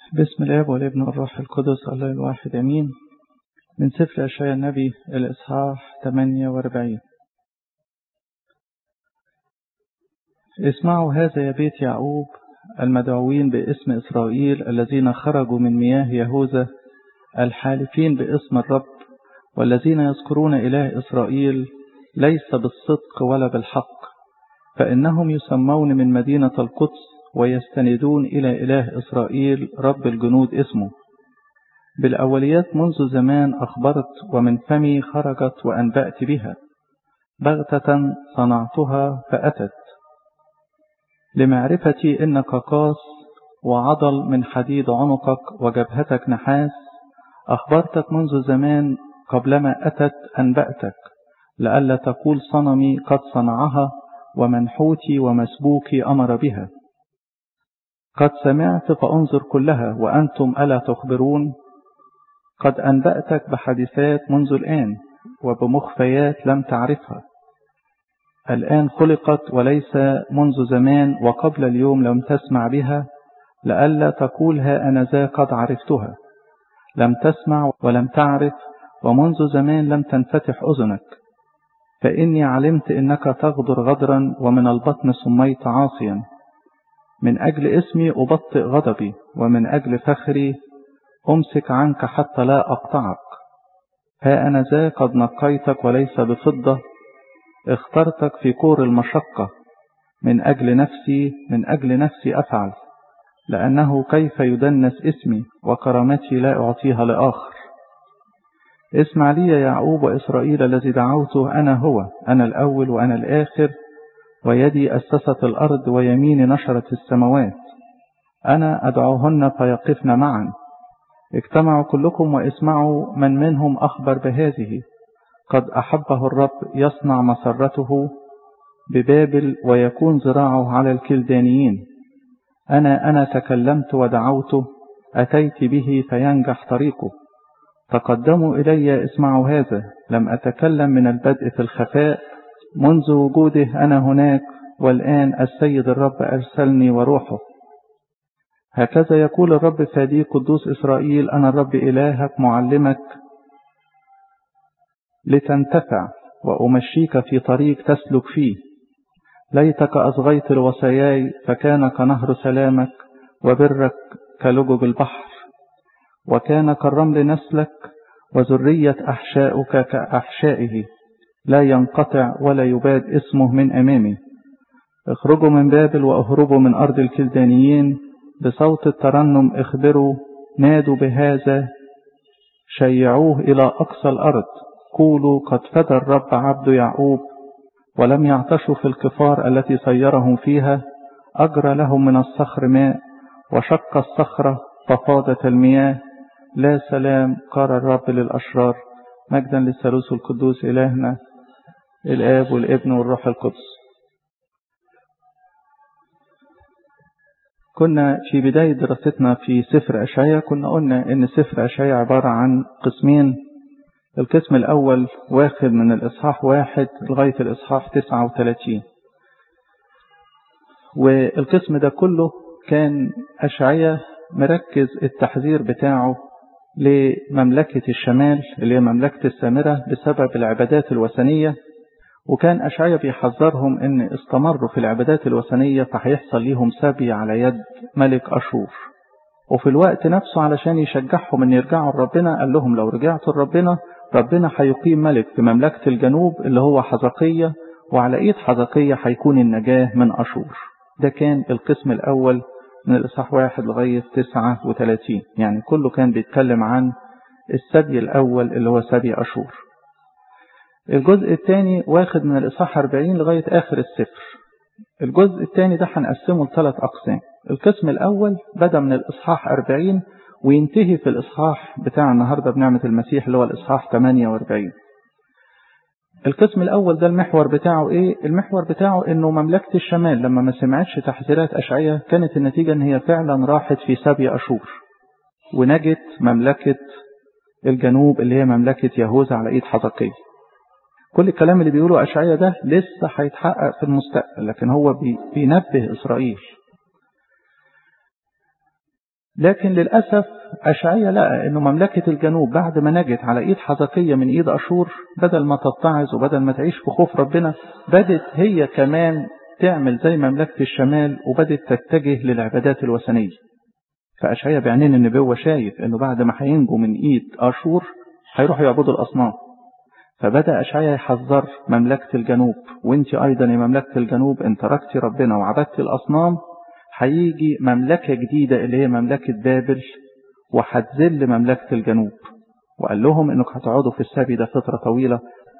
بسم الاب والابن والروح القدس الله الواحد امين من سفر اشعياء النبي الاصحاح 48 اسمعوا هذا يا بيت يعقوب المدعوين باسم اسرائيل الذين خرجوا من مياه يهوذا الحالفين باسم الرب والذين يذكرون اله اسرائيل ليس بالصدق ولا بالحق فانهم يسمون من مدينه القدس ويستندون إلى إله إسرائيل رب الجنود اسمه بالأوليات منذ زمان أخبرت ومن فمي خرجت وأنبأت بها بغتة صنعتها فأتت لمعرفتي إنك قاس وعضل من حديد عنقك وجبهتك نحاس أخبرتك منذ زمان قبلما أتت أنبأتك لئلا تقول صنمي قد صنعها ومنحوتي ومسبوكي أمر بها قد سمعت فأنظر كلها وأنتم ألا تخبرون قد أنبأتك بحادثات منذ الآن وبمخفيات لم تعرفها الآن خلقت وليس منذ زمان وقبل اليوم لم تسمع بها لئلا تقول ها أنا ذا قد عرفتها لم تسمع ولم تعرف ومنذ زمان لم تنفتح أذنك فإني علمت إنك تغدر غدرا ومن البطن سميت عاصيا من أجل اسمي أبطئ غضبي ومن أجل فخري أمسك عنك حتى لا أقطعك ها أنا ذا قد نقيتك وليس بفضة اخترتك في كور المشقة من أجل نفسي من أجل نفسي أفعل لأنه كيف يدنس اسمي وكرامتي لا أعطيها لآخر اسمع لي يا يعقوب وإسرائيل الذي دعوته أنا هو أنا الأول وأنا الآخر ويدي أسست الأرض ويميني نشرت السماوات أنا أدعوهن فيقفن معا اجتمعوا كلكم واسمعوا من منهم أخبر بهذه قد أحبه الرب يصنع مسرته ببابل ويكون ذراعه على الكلدانيين أنا أنا تكلمت ودعوته أتيت به فينجح طريقه تقدموا إلي اسمعوا هذا لم أتكلم من البدء في الخفاء منذ وجوده أنا هناك والآن السيد الرب أرسلني وروحه هكذا يقول الرب فادي قدوس إسرائيل أنا الرب إلهك معلمك لتنتفع وأمشيك في طريق تسلك فيه ليتك أصغيت الوصاياي فكان كنهر سلامك وبرك كلجج البحر وكان كالرمل نسلك وذرية أحشاؤك كأحشائه لا ينقطع ولا يباد اسمه من أمامي اخرجوا من بابل وأهربوا من أرض الكلدانيين بصوت الترنم اخبروا نادوا بهذا شيعوه إلى أقصى الأرض قولوا قد فدى الرب عبد يعقوب ولم يعطشوا في الكفار التي سيرهم فيها أجرى لهم من الصخر ماء وشق الصخرة ففاضت المياه لا سلام قال الرب للأشرار مجدا للثالوث القدوس إلهنا الآب والابن والروح القدس كنا في بداية دراستنا في سفر أشعية كنا قلنا إن سفر أشعية عبارة عن قسمين القسم الأول واخد من الإصحاح واحد لغاية الإصحاح تسعة وثلاثين والقسم ده كله كان أشعية مركز التحذير بتاعه لمملكة الشمال اللي هي مملكة السامرة بسبب العبادات الوثنية وكان أشعيا بيحذرهم إن استمروا في العبادات الوثنية فهيحصل ليهم سبي على يد ملك أشور وفي الوقت نفسه علشان يشجعهم إن يرجعوا لربنا قال لهم لو رجعتوا لربنا ربنا هيقيم ملك في مملكة الجنوب اللي هو حزقية وعلى إيد حزقية هيكون النجاة من أشور ده كان القسم الأول من الإصحاح واحد لغاية تسعة وثلاثين يعني كله كان بيتكلم عن السبي الأول اللي هو سبي أشور الجزء الثاني واخد من الإصحاح 40 لغاية آخر السفر الجزء الثاني ده هنقسمه لثلاث أقسام القسم الأول بدأ من الإصحاح 40 وينتهي في الإصحاح بتاع النهاردة بنعمة المسيح اللي هو الإصحاح 48 القسم الأول ده المحور بتاعه إيه؟ المحور بتاعه إنه مملكة الشمال لما ما سمعتش تحذيرات أشعية كانت النتيجة إن هي فعلا راحت في سبي أشور ونجت مملكة الجنوب اللي هي مملكة يهوذا على إيد حزقية كل الكلام اللي بيقوله أشعية ده لسه هيتحقق في المستقبل لكن هو بينبه إسرائيل لكن للأسف أشعية لقى أنه مملكة الجنوب بعد ما نجت على إيد حزقية من إيد أشور بدل ما تتعظ وبدل ما تعيش في خوف ربنا بدت هي كمان تعمل زي مملكة الشمال وبدت تتجه للعبادات الوثنية فأشعية بعينين النبوة شايف أنه بعد ما هينجوا من إيد أشور هيروحوا يعبدوا الأصنام فبدأ أشعية يحذر مملكة الجنوب وانت أيضا يا مملكة الجنوب ان تركتي ربنا وعبدتي الأصنام هيجي مملكة جديدة اللي هي مملكة بابل وهتذل مملكة الجنوب وقال لهم انك هتقعدوا في السبي ده فترة طويلة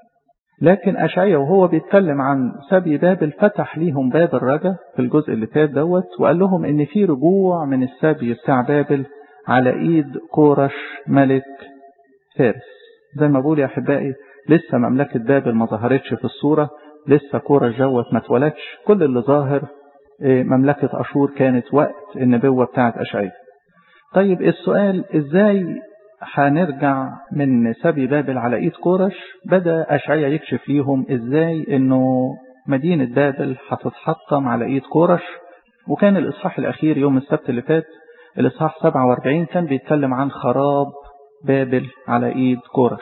لكن أشعية وهو بيتكلم عن سبي بابل فتح ليهم باب الرجا في الجزء اللي فات دوت وقال لهم ان في رجوع من السبي بتاع بابل على ايد كورش ملك فارس زي ما بقول يا احبائي لسه مملكة بابل ما ظهرتش في الصورة لسه كورش جوت ما اتولدش كل اللي ظاهر مملكة أشور كانت وقت النبوة بتاعت أشعية طيب السؤال ازاي هنرجع من سبي بابل على ايد كورش بدأ أشعية يكشف ليهم ازاي انه مدينة بابل هتتحطم على ايد كورش وكان الإصحاح الأخير يوم السبت اللي فات الإصحاح 47 كان بيتكلم عن خراب بابل على ايد كورش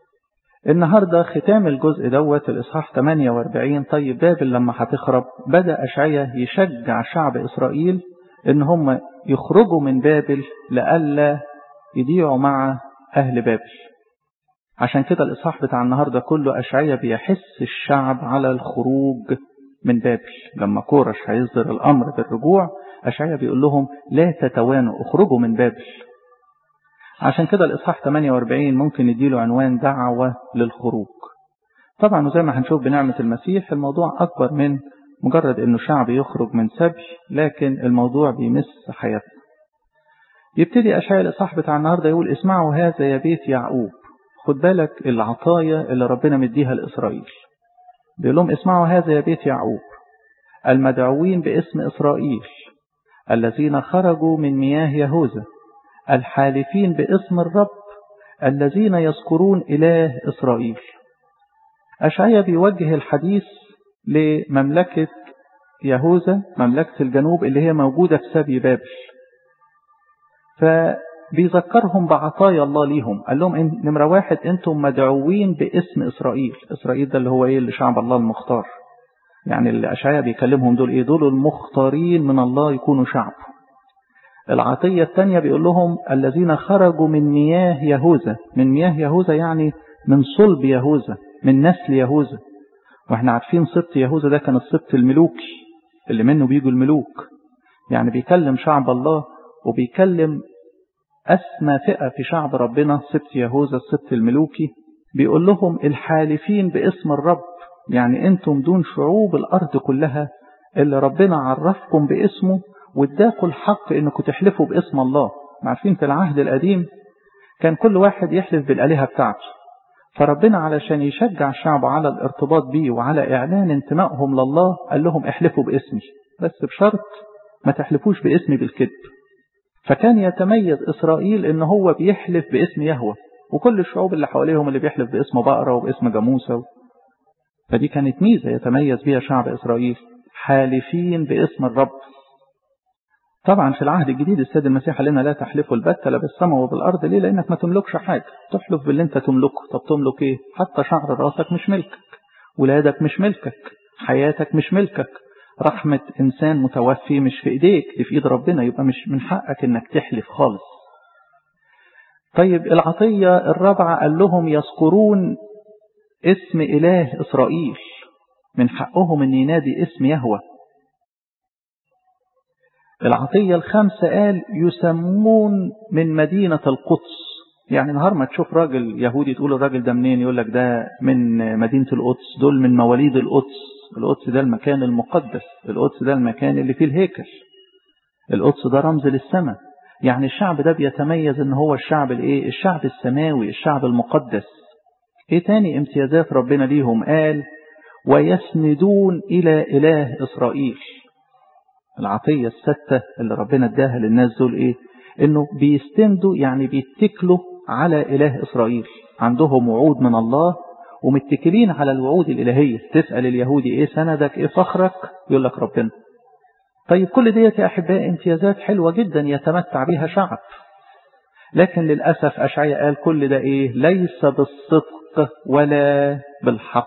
النهاردة ختام الجزء دوت الإصحاح 48 طيب بابل لما هتخرب بدأ أشعية يشجع شعب إسرائيل إن هم يخرجوا من بابل لألا يضيعوا مع أهل بابل عشان كده الإصحاح بتاع النهاردة كله أشعية بيحس الشعب على الخروج من بابل لما كورش هيصدر الأمر بالرجوع أشعية بيقول لهم لا تتوانوا اخرجوا من بابل عشان كده الإصحاح 48 ممكن نديله عنوان دعوة للخروج طبعا وزي ما هنشوف بنعمة المسيح الموضوع أكبر من مجرد أنه شعب يخرج من سبي لكن الموضوع بيمس حياتنا يبتدي أشعياء الإصحاح بتاع النهاردة يقول اسمعوا هذا يا بيت يعقوب خد بالك العطايا اللي ربنا مديها لإسرائيل بيقول لهم اسمعوا هذا يا بيت يعقوب المدعوين باسم إسرائيل الذين خرجوا من مياه يهوذا الحالفين باسم الرب الذين يذكرون إله إسرائيل أشعيا بيوجه الحديث لمملكة يهوذا مملكة الجنوب اللي هي موجودة في سبي بابل فبيذكرهم بعطايا الله ليهم قال لهم إن نمرة واحد انتم مدعوين باسم إسرائيل إسرائيل ده اللي هو إيه اللي شعب الله المختار يعني اللي أشعيا بيكلمهم دول إيه دول المختارين من الله يكونوا شعب العطية الثانية بيقول لهم الذين خرجوا من مياه يهوذا من مياه يهوذا يعني من صلب يهوذا من نسل يهوذا واحنا عارفين سبط يهوذا ده كان السبط الملوكي اللي منه بيجوا الملوك يعني بيكلم شعب الله وبيكلم أسمى فئة في شعب ربنا سبط يهوذا السبط الملوكي بيقول لهم الحالفين باسم الرب يعني انتم دون شعوب الأرض كلها اللي ربنا عرفكم باسمه واداكوا الحق انكم تحلفوا باسم الله عارفين في العهد القديم كان كل واحد يحلف بالآلهة بتاعته فربنا علشان يشجع الشعب على الارتباط بيه وعلى إعلان انتمائهم لله قال لهم احلفوا باسمي بس بشرط ما تحلفوش باسمي بالكذب فكان يتميز إسرائيل إن هو بيحلف باسم يهوه وكل الشعوب اللي حواليهم اللي بيحلف باسم بقرة وباسم جاموسة فدي كانت ميزة يتميز بها شعب إسرائيل حالفين باسم الرب طبعا في العهد الجديد السيد المسيح قال لنا لا تحلفوا البتة لا بالسماء وبالأرض ليه لأنك ما تملكش حاجة تحلف باللي انت تملكه طب تملك ايه حتى شعر راسك مش ملكك ولادك مش ملكك حياتك مش ملكك رحمة إنسان متوفي مش في إيديك دي في إيد ربنا يبقى مش من حقك إنك تحلف خالص طيب العطية الرابعة قال لهم يذكرون اسم إله إسرائيل من حقهم أن ينادي اسم يهوه العطية الخامسة قال يسمون من مدينة القدس يعني نهار ما تشوف راجل يهودي تقول الراجل ده منين يقول لك ده من مدينة القدس دول من مواليد القدس القدس ده المكان المقدس القدس ده المكان اللي فيه الهيكل القدس ده رمز للسماء يعني الشعب ده بيتميز ان هو الشعب الايه الشعب السماوي الشعب المقدس ايه تاني امتيازات ربنا ليهم قال ويسندون الى اله اسرائيل العطية الستة اللي ربنا اداها للناس دول ايه انه بيستندوا يعني بيتكلوا على اله اسرائيل عندهم وعود من الله ومتكلين على الوعود الالهية تسأل اليهودي ايه سندك ايه فخرك يقول لك ربنا طيب كل ديت يا أحبائي امتيازات حلوة جدا يتمتع بها شعب لكن للأسف أشعياء قال كل ده إيه ليس بالصدق ولا بالحق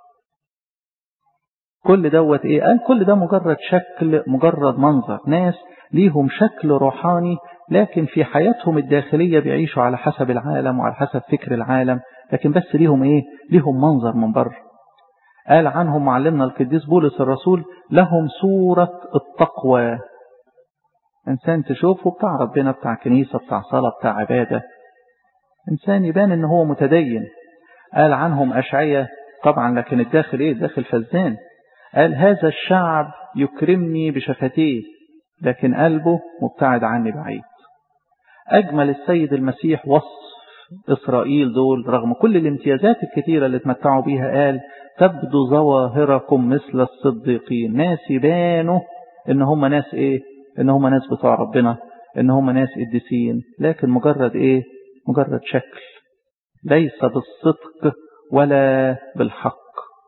كل دوت إيه قال كل ده مجرد شكل مجرد منظر ناس ليهم شكل روحاني لكن في حياتهم الداخلية بيعيشوا على حسب العالم وعلى حسب فكر العالم لكن بس ليهم إيه ليهم منظر من بره قال عنهم معلمنا القديس بولس الرسول لهم صورة التقوى إنسان تشوفه بتاع ربنا بتاع كنيسة بتاع صلاة بتاع عبادة إنسان يبان إن هو متدين قال عنهم أشعية طبعا لكن الداخل إيه الداخل فزان قال هذا الشعب يكرمني بشفتيه لكن قلبه مبتعد عني بعيد أجمل السيد المسيح وصف إسرائيل دول رغم كل الامتيازات الكثيرة اللي اتمتعوا بيها قال تبدو ظواهركم مثل الصديقين ناس يبانوا ان هم ناس ايه ان هم ناس بتوع ربنا ان هم ناس قديسين لكن مجرد ايه مجرد شكل ليس بالصدق ولا بالحق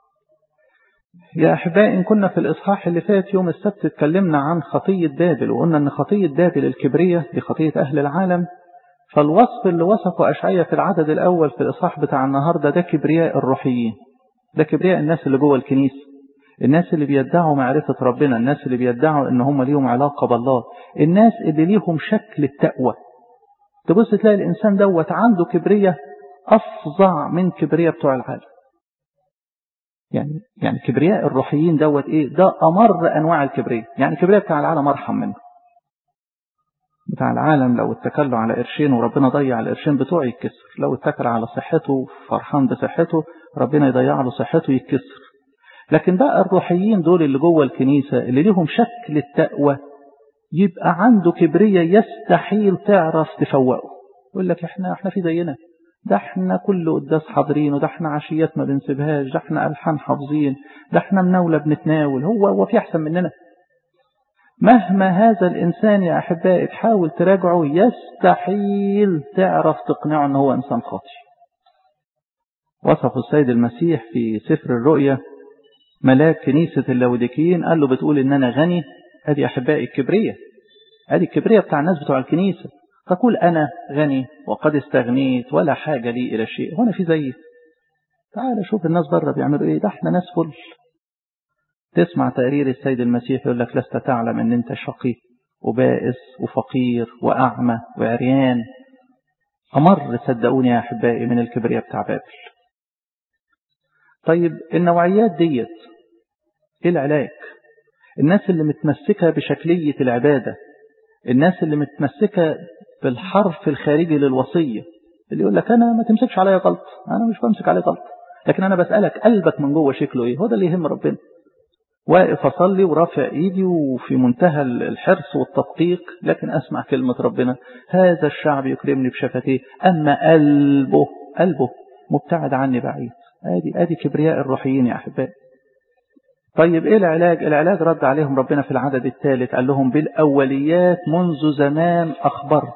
يا أحبائي إن كنا في الإصحاح اللي فات يوم السبت اتكلمنا عن خطية بابل وقلنا أن خطية بابل الكبرية دي خطية أهل العالم فالوصف اللي وصفه أشعية في العدد الأول في الإصحاح بتاع النهاردة ده كبرياء الروحيين ده كبرياء الناس اللي جوه الكنيسة الناس اللي بيدعوا معرفة ربنا الناس اللي بيدعوا ان هم ليهم علاقة بالله الناس اللي ليهم شكل التقوى تبص تلاقي الإنسان دوت عنده كبرية أفظع من كبرياء بتوع العالم يعني يعني كبرياء الروحيين دوت ايه ده أمر أنواع الكبرياء يعني كبرياء بتاع العالم أرحم منه بتاع العالم لو اتكلوا على قرشين وربنا ضيع القرشين بتوعه يتكسر لو اتكل على صحته فرحان بصحته ربنا يضيع له صحته يتكسر لكن بقى الروحيين دول اللي جوه الكنيسة اللي ليهم شكل التقوى يبقى عنده كبرية يستحيل تعرف تفوقه يقول لك احنا احنا في زينا ده احنا كل قداس حاضرين وده احنا عشيات ما بنسيبهاش ده احنا ألحان حافظين ده احنا مناولة بنتناول هو هو في أحسن مننا مهما هذا الإنسان يا أحبائي تحاول تراجعه يستحيل تعرف تقنعه أنه هو إنسان خاطئ وصف السيد المسيح في سفر الرؤيا ملاك كنيسة اللوديكيين قال له بتقول إن أنا غني هذه أحبائي الكبرية هذه الكبرية بتاع الناس بتوع الكنيسة تقول أنا غني وقد استغنيت ولا حاجة لي إلى شيء هنا في زي تعال شوف الناس بره بيعملوا إيه ده احنا ناس فل تسمع تقرير السيد المسيح يقول لك لست تعلم ان انت شقي وبائس وفقير وأعمى وعريان أمر صدقوني يا أحبائي من الكبرياء بتاع بابل طيب النوعيات ديت ايه العلاج الناس اللي متمسكة بشكلية العبادة الناس اللي متمسكة بالحرف الخارجي للوصية اللي يقول لك أنا ما تمسكش عليا غلط أنا مش بمسك عليه غلط لكن أنا بسألك قلبك من جوه شكله إيه هو ده اللي يهم ربنا واقف أصلي ورافع إيدي وفي منتهى الحرص والتدقيق لكن أسمع كلمة ربنا هذا الشعب يكرمني بشفتيه أما قلبه قلبه مبتعد عني بعيد ادي ادي كبرياء الروحيين يا احبائي طيب ايه العلاج العلاج رد عليهم ربنا في العدد الثالث قال لهم بالاوليات منذ زمان اخبرت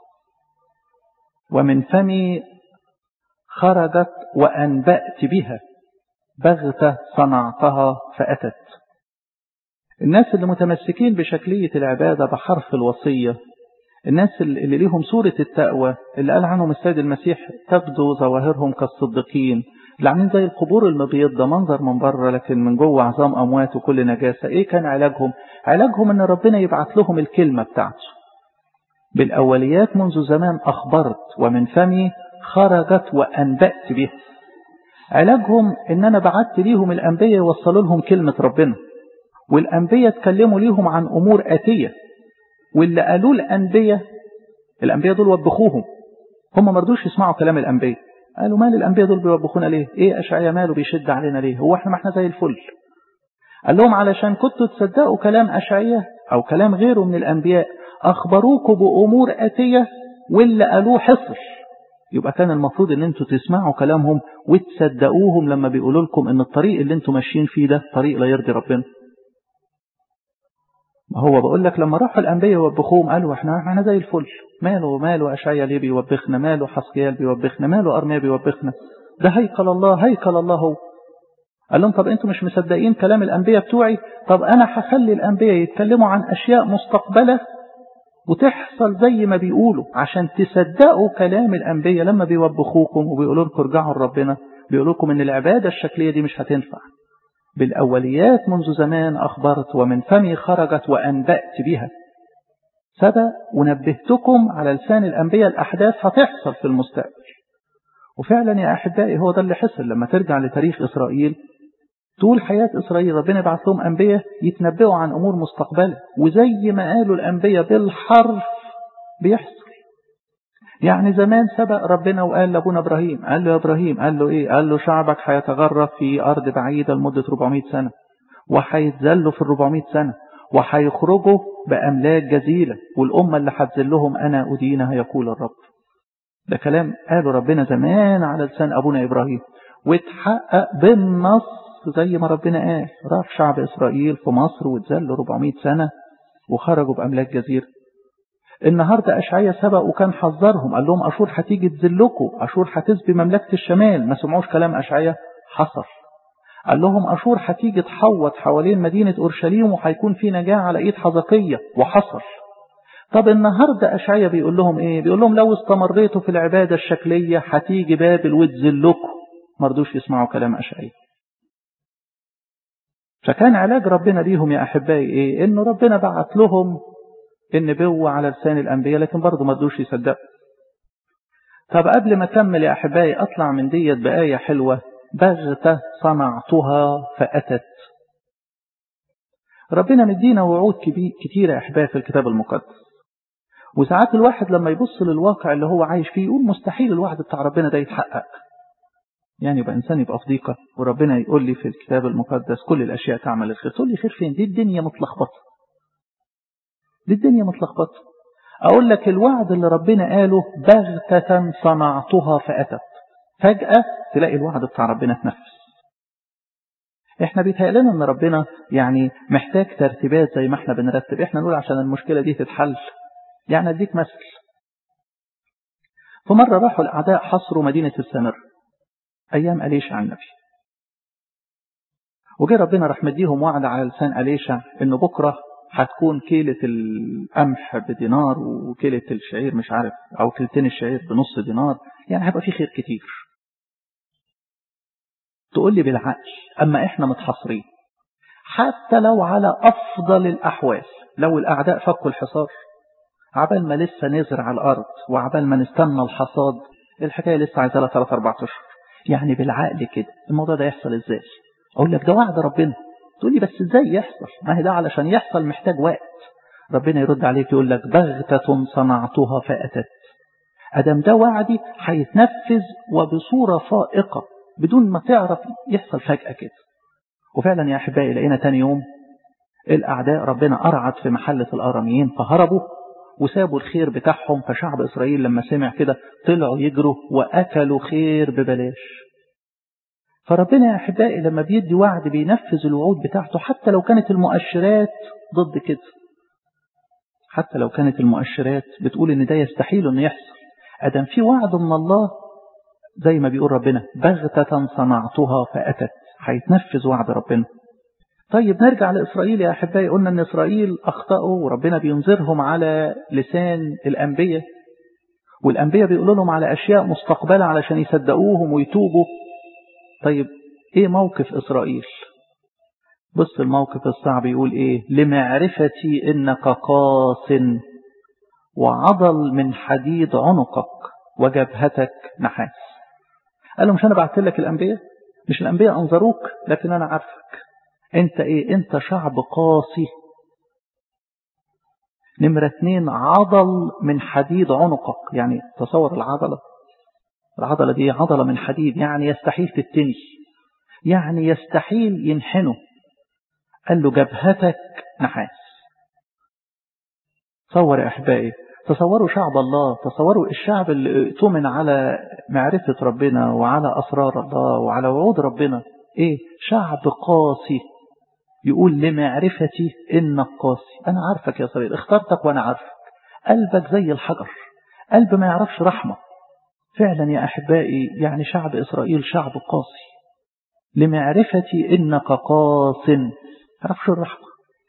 ومن فمي خرجت وانبات بها بغته صنعتها فاتت الناس اللي متمسكين بشكليه العباده بحرف الوصيه الناس اللي ليهم صورة التقوى اللي قال عنهم السيد المسيح تبدو ظواهرهم كالصديقين اللي عاملين زي القبور المبيض ده منظر من بره لكن من جوه عظام أموات وكل نجاسة إيه كان علاجهم علاجهم أن ربنا يبعت لهم الكلمة بتاعته بالأوليات منذ زمان أخبرت ومن فمي خرجت وأنبأت به علاجهم أن أنا بعت ليهم الأنبياء يوصلوا لهم كلمة ربنا والأنبياء اتكلموا ليهم عن أمور آتية واللي قالوه الأنبياء الأنبياء دول وبخوهم هم ما رضوش يسمعوا كلام الأنبياء قالوا مال الأنبياء دول بيوبخونا ليه ايه أشعيا ماله بيشد علينا ليه هو احنا ما احنا زي الفل قال لهم علشان كنتوا تصدقوا كلام أشعيا أو كلام غيره من الأنبياء أخبروكوا بأمور آتية واللي قالوه حصل يبقى كان المفروض ان انتوا تسمعوا كلامهم وتصدقوهم لما بيقولوا لكم ان الطريق اللي انتوا ماشيين فيه ده طريق لا يرضي ربنا ما هو بقول لك لما راحوا الأنبياء يوبخوهم قالوا احنا احنا زي الفل ماله ماله أشعيا ليه بيوبخنا ماله حسقيال بيوبخنا ماله أرميا بيوبخنا ده هيكل الله هيكل الله هو قال لهم طب انتوا مش مصدقين كلام الأنبياء بتوعي طب أنا هخلي الأنبياء يتكلموا عن أشياء مستقبلة وتحصل زي ما بيقولوا عشان تصدقوا كلام الأنبياء لما بيوبخوكم وبيقولوا لكم ارجعوا لربنا بيقولوا لكم ان العبادة الشكلية دي مش هتنفع بالأوليات منذ زمان أخبرت ومن فمي خرجت وأنبأت بها سبق ونبهتكم على لسان الأنبياء الأحداث هتحصل في المستقبل وفعلا يا أحبائي هو ده اللي حصل لما ترجع لتاريخ إسرائيل طول حياة إسرائيل ربنا بعث لهم أنبياء يتنبئوا عن أمور مستقبلة وزي ما قالوا الأنبياء بالحرف بيحصل يعني زمان سبق ربنا وقال لأبونا إبراهيم قال له يا إبراهيم قال له إيه قال له شعبك هيتغرب في أرض بعيدة لمدة 400 سنة وهيتذلوا في ال 400 سنة وهيخرجوا بأملاك جزيلة والأمة اللي هتذلهم أنا أدينها يقول الرب ده كلام قاله ربنا زمان على لسان أبونا إبراهيم واتحقق بالنص زي ما ربنا قال راح شعب إسرائيل في مصر واتذلوا 400 سنة وخرجوا بأملاك جزيرة النهاردة أشعية سبق وكان حذرهم قال لهم أشور هتيجي تذلكم أشور هتسبي مملكة الشمال ما سمعوش كلام أشعية حصل قال لهم أشور هتيجي تحوط حوالين مدينة أورشليم وهيكون في نجاة على إيد حزقية وحصل طب النهاردة أشعية بيقول لهم إيه بيقول لهم لو استمريتوا في العبادة الشكلية هتيجي بابل وتذلكم مرضوش يسمعوا كلام أشعية فكان علاج ربنا ليهم يا أحبائي إيه إنه ربنا بعت لهم النبوة على لسان الأنبياء لكن برضه ما رضوش يصدقوا طب قبل ما أكمل يا أحبائي أطلع من ديت بآية حلوة بغتة صنعتها فأتت ربنا مدينا وعود كتيرة يا أحبائي في الكتاب المقدس وساعات الواحد لما يبص للواقع اللي هو عايش فيه يقول مستحيل الوعد بتاع ربنا ده يتحقق يعني يبقى إنسان يبقى في ضيقة وربنا يقول لي في الكتاب المقدس كل الأشياء تعمل الخير تقول لي خير فين دي الدنيا متلخبطة دي الدنيا متلخبطة أقول لك الوعد اللي ربنا قاله بغتة صنعتها فأتت فجأة تلاقي الوعد بتاع ربنا اتنفذ احنا بيتهيألنا ان ربنا يعني محتاج ترتيبات زي ما احنا بنرتب احنا نقول عشان المشكلة دي تتحل يعني اديك مثل فمرة راحوا الأعداء حصروا مدينة السامر أيام أليشع النبي وجه ربنا راح مديهم وعد على لسان أليشع إنه بكرة هتكون كيلة القمح بدينار وكيلة الشعير مش عارف أو كيلتين الشعير بنص دينار يعني هيبقى في خير كتير تقول لي بالعقل أما إحنا متحصرين حتى لو على أفضل الأحوال لو الأعداء فكوا الحصار عبال ما لسه نزرع الأرض وعبال ما نستنى الحصاد الحكاية لسه عايزة لها 3 4 أشهر يعني بالعقل كده الموضوع ده يحصل إزاي أقول لك ده وعد ربنا تقول لي بس إزاي يحصل ما هي ده علشان يحصل محتاج وقت ربنا يرد عليك يقول لك بغتة صنعتها فأتت أدم ده وعدي هيتنفذ وبصورة فائقة بدون ما تعرف يحصل فجأة كده وفعلا يا أحبائي لقينا تاني يوم الأعداء ربنا أرعد في محلة الآراميين فهربوا وسابوا الخير بتاعهم فشعب إسرائيل لما سمع كده طلعوا يجروا وأكلوا خير ببلاش فربنا يا أحبائي لما بيدي وعد بينفذ الوعود بتاعته حتى لو كانت المؤشرات ضد كده حتى لو كانت المؤشرات بتقول إن ده يستحيل إنه يحصل أدم في وعد من الله زي ما بيقول ربنا بغتة صنعتها فأتت هيتنفذ وعد ربنا طيب نرجع لإسرائيل يا أحبائي قلنا أن إسرائيل أخطأوا وربنا بينذرهم على لسان الأنبياء والأنبياء بيقولوا لهم على أشياء مستقبلة علشان يصدقوهم ويتوبوا طيب إيه موقف إسرائيل بص الموقف الصعب يقول إيه لمعرفتي إنك قاس وعضل من حديد عنقك وجبهتك نحاس قال له مش أنا بعت لك الأنبياء مش الأنبياء أنظروك لكن أنا عارفك أنت إيه أنت شعب قاسي نمرة اتنين عضل من حديد عنقك يعني تصور العضلة العضلة دي عضلة من حديد يعني يستحيل تتني يعني يستحيل ينحنه قال له جبهتك نحاس تصور يا أحبائي تصوروا شعب الله تصوروا الشعب اللي اؤتمن على معرفة ربنا وعلى أسرار الله وعلى وعود ربنا إيه شعب قاسي يقول لمعرفتي إنك قاسي أنا عارفك يا صغير اخترتك وأنا عارفك قلبك زي الحجر قلب ما يعرفش رحمة فعلا يا أحبائي يعني شعب إسرائيل شعب قاسي لمعرفتي إنك قاس عرفش الرحمة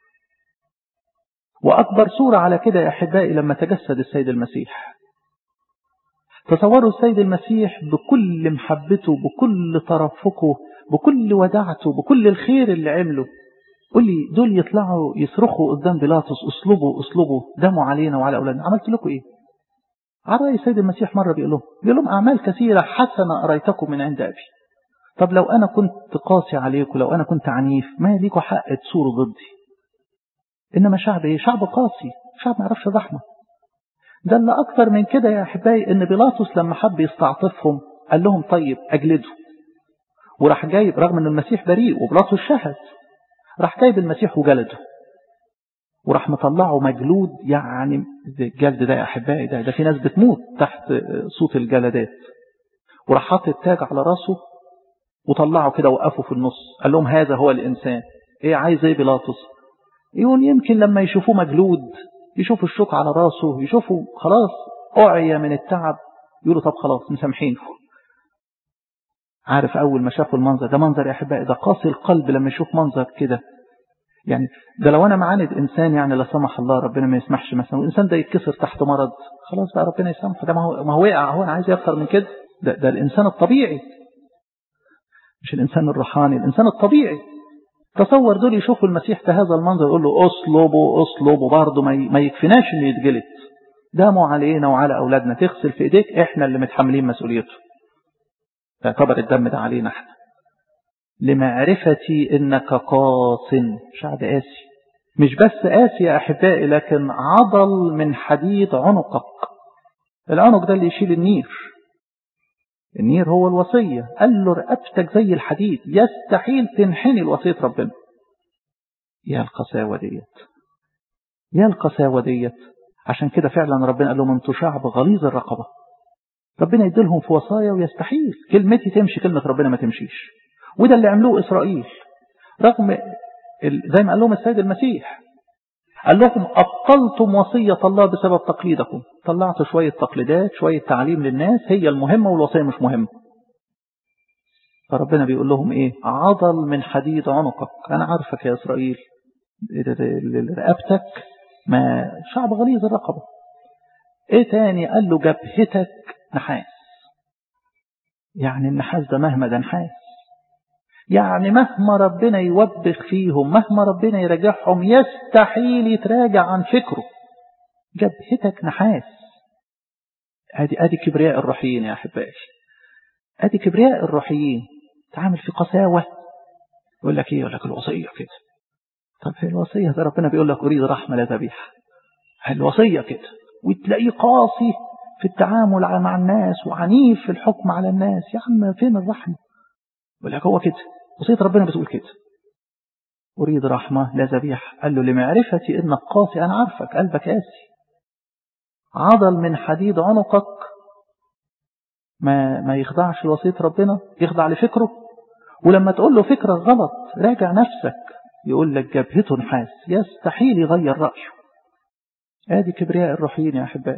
وأكبر صورة على كده يا أحبائي لما تجسد السيد المسيح تصوروا السيد المسيح بكل محبته بكل ترفقه بكل ودعته بكل الخير اللي عمله قول لي دول يطلعوا يصرخوا قدام بيلاطس اصلبوا اصلبوا دموا علينا وعلى اولادنا عملت لكم ايه على رأي السيد المسيح مرة بيقول لهم بيقول لهم أعمال كثيرة حسنة أريتكم من عند أبي طب لو أنا كنت قاسي عليكم لو أنا كنت عنيف ما ليكوا حق تصوروا ضدي إنما شعب إيه شعب قاسي شعب ما يعرفش الرحمة ده اللي أكتر من كده يا أحبائي إن بيلاطس لما حب يستعطفهم قال لهم طيب أجلدوا وراح جايب رغم إن المسيح بريء وبيلاطس شهد راح جايب المسيح وجلده وراح مطلعه مجلود يعني الجلد ده يا أحبائي ده, ده في ناس بتموت تحت صوت الجلدات وراح حاطط التاج على راسه وطلعه كده وقفه في النص قال لهم هذا هو الإنسان ايه عايز ايه بيلاطس يقول يمكن لما يشوفوه مجلود يشوفوا الشوك على راسه يشوفوا خلاص أعيا من التعب يقولوا طب خلاص مسامحينه عارف أول ما شافوا المنظر ده منظر يا أحبائي ده قاسي القلب لما يشوف منظر كده يعني ده لو أنا معاند إنسان يعني لا سمح الله ربنا ما يسمحش مثلا والإنسان ده يتكسر تحت مرض خلاص بقى ربنا يسامحه ده ما هو ما هو وقع هو أنا عايز أكتر من كده ده, ده الإنسان الطبيعي مش الإنسان الروحاني الإنسان الطبيعي تصور دول يشوفوا المسيح في هذا المنظر يقول له اصلبوا اصلبوا برضه ما يكفيناش انه يتجلد دموا علينا وعلى أولادنا تغسل في إيديك إحنا اللي متحملين مسؤوليته تعتبر الدم ده علينا احنا لمعرفتي انك قاس شعب قاسي مش بس قاسي يا احبائي لكن عضل من حديد عنقك العنق ده اللي يشيل النير النير هو الوصية قال له رقبتك زي الحديد يستحيل تنحني الوصية ربنا يا القساوة ديت يا القساوة ديت عشان كده فعلا ربنا قال لهم انتوا شعب غليظ الرقبة ربنا يديلهم في وصايا ويستحيل كلمتي تمشي كلمة ربنا ما تمشيش وده اللي عملوه إسرائيل رغم زي ما قال لهم السيد المسيح قال لهم أبطلتم وصية الله بسبب تقليدكم طلعتوا شوية تقليدات شوية تعليم للناس هي المهمة والوصية مش مهمة فربنا بيقول لهم إيه عضل من حديد عنقك أنا عارفك يا إسرائيل رقبتك ما شعب غليظ الرقبة إيه تاني قال له جبهتك نحاس يعني النحاس ده مهما ده نحاس يعني مهما ربنا يوبخ فيهم مهما ربنا يراجعهم يستحيل يتراجع عن فكره جبهتك نحاس ادي ادي كبرياء الروحيين يا احبائي ادي كبرياء الروحيين تعامل في قساوه يقول لك ايه يقول لك الوصيه كده طب في الوصيه ده ربنا بيقول لك اريد رحمه لا ذبيحه الوصيه كده وتلاقيه قاسي في التعامل مع الناس وعنيف في الحكم على الناس يا عم فين الرحمه يقول لك هو كده وصية ربنا بتقول كده أريد رحمة لا ذبيحة قال له لمعرفتي إنك قاسي أنا عارفك قلبك قاسي عضل من حديد عنقك ما ما يخضعش لوصية ربنا يخضع لفكره ولما تقول له فكرة غلط راجع نفسك يقول لك جبهته نحاس يستحيل يغير رأيه ادي كبرياء الروحيين يا أحبائي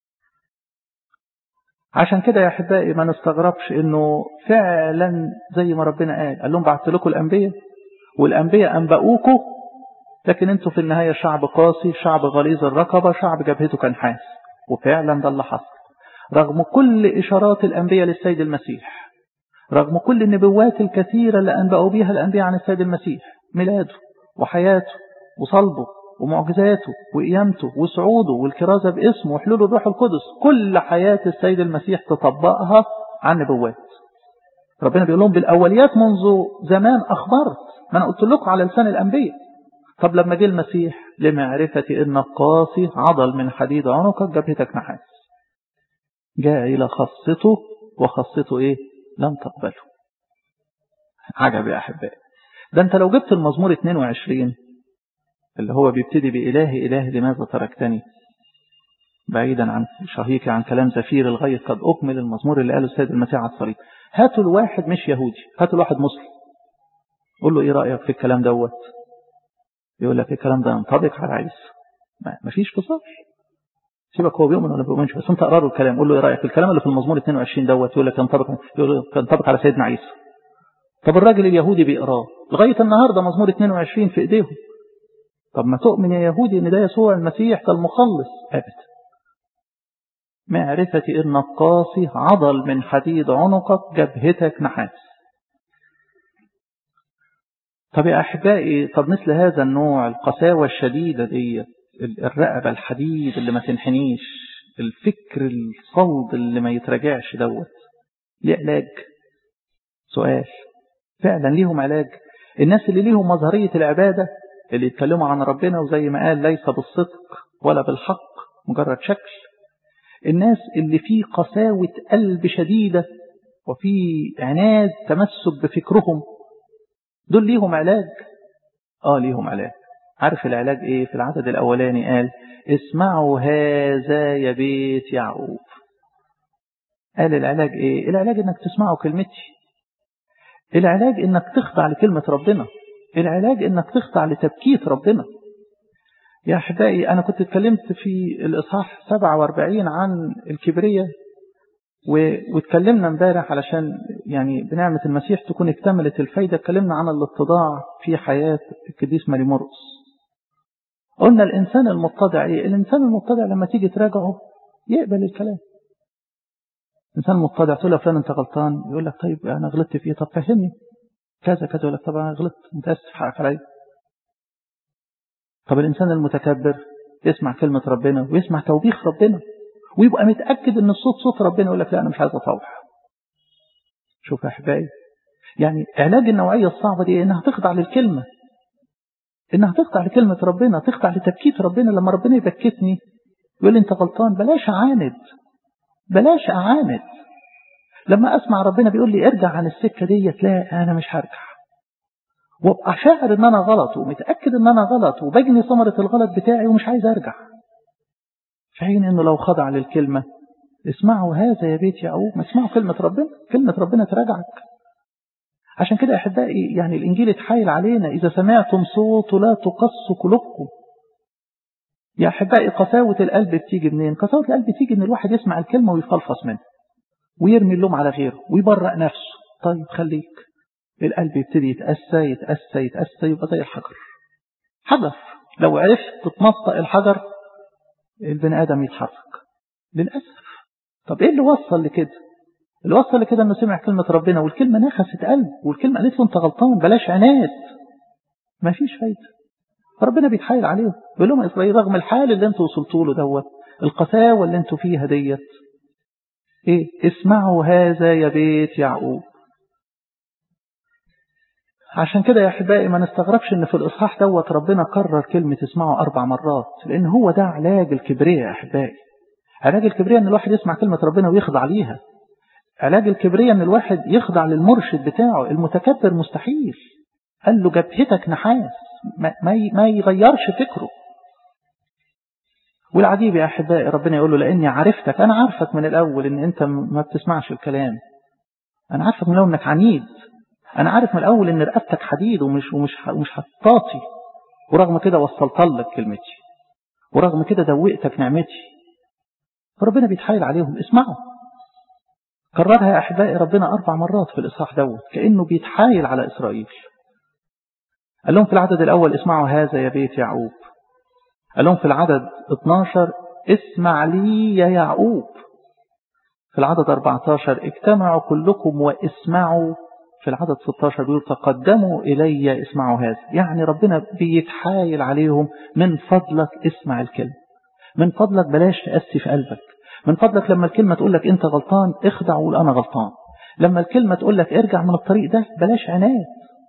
عشان كده يا أحبائي ما نستغربش إنه فعلا زي ما ربنا قال قال لهم بعت لكم الأنبياء والأنبياء أنبأوكم لكن انتوا في النهاية شعب قاسي شعب غليظ الرقبة شعب جبهته كان حاس وفعلا ده اللي حصل رغم كل إشارات الأنبياء للسيد المسيح رغم كل النبوات الكثيرة اللي أنبأوا بها الأنبياء عن السيد المسيح ميلاده وحياته وصلبه ومعجزاته وقيامته وصعوده والكرازة باسمه وحلول الروح القدس كل حياة السيد المسيح تطبقها عن نبوات ربنا بيقول لهم بالأوليات منذ زمان أخبرت ما أنا قلت لكم على لسان الأنبياء طب لما جه المسيح لمعرفة إنك قاسي عضل من حديد عنقك جبهتك نحاس جاء إلى خاصته وخاصته إيه لم تقبله عجب يا أحبائي ده أنت لو جبت المزمور 22 اللي هو بيبتدي بإله إله لماذا تركتني بعيدا عن شهيقي عن كلام زفير الغيث قد أكمل المزمور اللي قاله السيد المسيح على الصليب هاتوا الواحد مش يهودي هاتوا الواحد مسلم قول له إيه رأيك في الكلام دوت يقول لك الكلام ده ينطبق على عيسى ما فيش فصال سيبك هو بيؤمن ولا بيؤمنش بس انت قرار الكلام قول له ايه رايك في الكلام اللي في المزمور 22 دوت يقول لك ينطبق يقول لك ينطبق على سيدنا عيسى طب الراجل اليهودي بيقراه لغاية النهاردة مزمور 22 في ايديهم طب ما تؤمن يا يهودي ان ده يسوع المسيح ده المخلص ابدا معرفة انك قاسي عضل من حديد عنقك جبهتك نحاس طب يا احبائي طب مثل هذا النوع القساوة الشديدة دي الرقبة الحديد اللي ما تنحنيش الفكر الصلب اللي ما يتراجعش دوت ليه علاج سؤال فعلا ليهم علاج الناس اللي ليهم مظهرية العبادة اللي يتكلموا عن ربنا وزي ما قال ليس بالصدق ولا بالحق مجرد شكل الناس اللي فيه قساوة قلب شديدة وفي عناد تمسك بفكرهم دول ليهم علاج اه ليهم علاج عارف العلاج ايه في العدد الاولاني قال اسمعوا هذا يا بيت يعقوب قال العلاج ايه العلاج انك تسمعوا كلمتي العلاج انك تخضع لكلمة ربنا العلاج انك تخضع لتبكيت ربنا يا احبائي انا كنت اتكلمت في الاصحاح 47 عن الكبرية واتكلمنا امبارح علشان يعني بنعمة المسيح تكون اكتملت الفايدة اتكلمنا عن الاتضاع في حياة القديس ماري مرقس قلنا الإنسان المتضع إيه؟ الإنسان المتضع لما تيجي تراجعه يقبل الكلام إنسان متضع تقول له فلان أنت غلطان يقول لك طيب أنا غلطت في إيه طب فهمني كذا كذا يقول لك طب أنا غلطت متأسف حقك عليا طب الإنسان المتكبر يسمع كلمة ربنا ويسمع توبيخ ربنا ويبقى متأكد ان الصوت صوت ربنا يقول لك لا انا مش عايز اطوح شوف يا احبائي يعني علاج النوعية الصعبة دي انها تخضع للكلمة انها تخضع لكلمة ربنا تخضع لتبكيت ربنا لما ربنا يبكتني يقول لي انت غلطان بلاش اعاند بلاش اعاند لما اسمع ربنا بيقول لي ارجع عن السكة دي لا انا مش هرجع وابقى شاعر ان انا غلط ومتأكد ان انا غلط وبجني ثمرة الغلط بتاعي ومش عايز ارجع في حين انه لو خضع للكلمة اسمعوا هذا يا بيت يعقوب ما اسمعوا كلمة ربنا كلمة ربنا تراجعك عشان كده احبائي يعني الانجيل اتحايل علينا اذا سمعتم صوته لا تقصوا قلوبكم يا احبائي قساوة القلب بتيجي منين قساوة القلب بتيجي ان الواحد يسمع الكلمة ويفلفص منها ويرمي اللوم على غيره ويبرأ نفسه طيب خليك القلب يبتدي يتأسى يتأسى يتأسى يبقى زي الحجر حجر لو عرفت تنطق الحجر البني آدم يتحرك للأسف طب إيه اللي وصل لكده اللي وصل لكده أنه سمع كلمة ربنا والكلمة نخست قلب والكلمة قالت له أنت غلطان بلاش عناد ما فيش فايدة فربنا بيتحايل عليهم بيقول لهم إسرائيل رغم الحال اللي انتوا وصلتوا له دوت القساوة اللي انتوا فيها ديت إيه اسمعوا هذا يا بيت يعقوب عشان كده يا أحبائي ما نستغربش إن في الإصحاح دوت ربنا كرر كلمة اسمعوا أربع مرات لأن هو ده علاج الكبرياء يا أحبائي علاج الكبرياء إن الواحد يسمع كلمة ربنا ويخضع ليها علاج الكبرياء إن الواحد يخضع للمرشد بتاعه المتكبر مستحيل قال له جبهتك نحاس ما, ما يغيرش فكره والعجيب يا أحبائي ربنا يقول له لأني عرفتك أنا عارفك من الأول إن أنت ما بتسمعش الكلام أنا عارفك من الأول إنك عنيد أنا عارف من الأول إن رقبتك حديد ومش ومش ومش هتطاطي ورغم كده وصلت لك كلمتي ورغم كده دوقتك نعمتي فربنا بيتحايل عليهم اسمعوا كررها يا أحبائي ربنا أربع مرات في الإصحاح دوت كأنه بيتحايل على إسرائيل قال لهم في العدد الأول اسمعوا هذا يا بيت يعقوب قال لهم في العدد 12 اسمع لي يا يعقوب في العدد 14 اجتمعوا كلكم واسمعوا في العدد 16 بيقول تقدموا إلي اسمعوا هذا يعني ربنا بيتحايل عليهم من فضلك اسمع الكلمة من فضلك بلاش تأسي في قلبك من فضلك لما الكلمة تقول لك أنت غلطان اخدع وقول أنا غلطان لما الكلمة تقول لك ارجع من الطريق ده بلاش عناد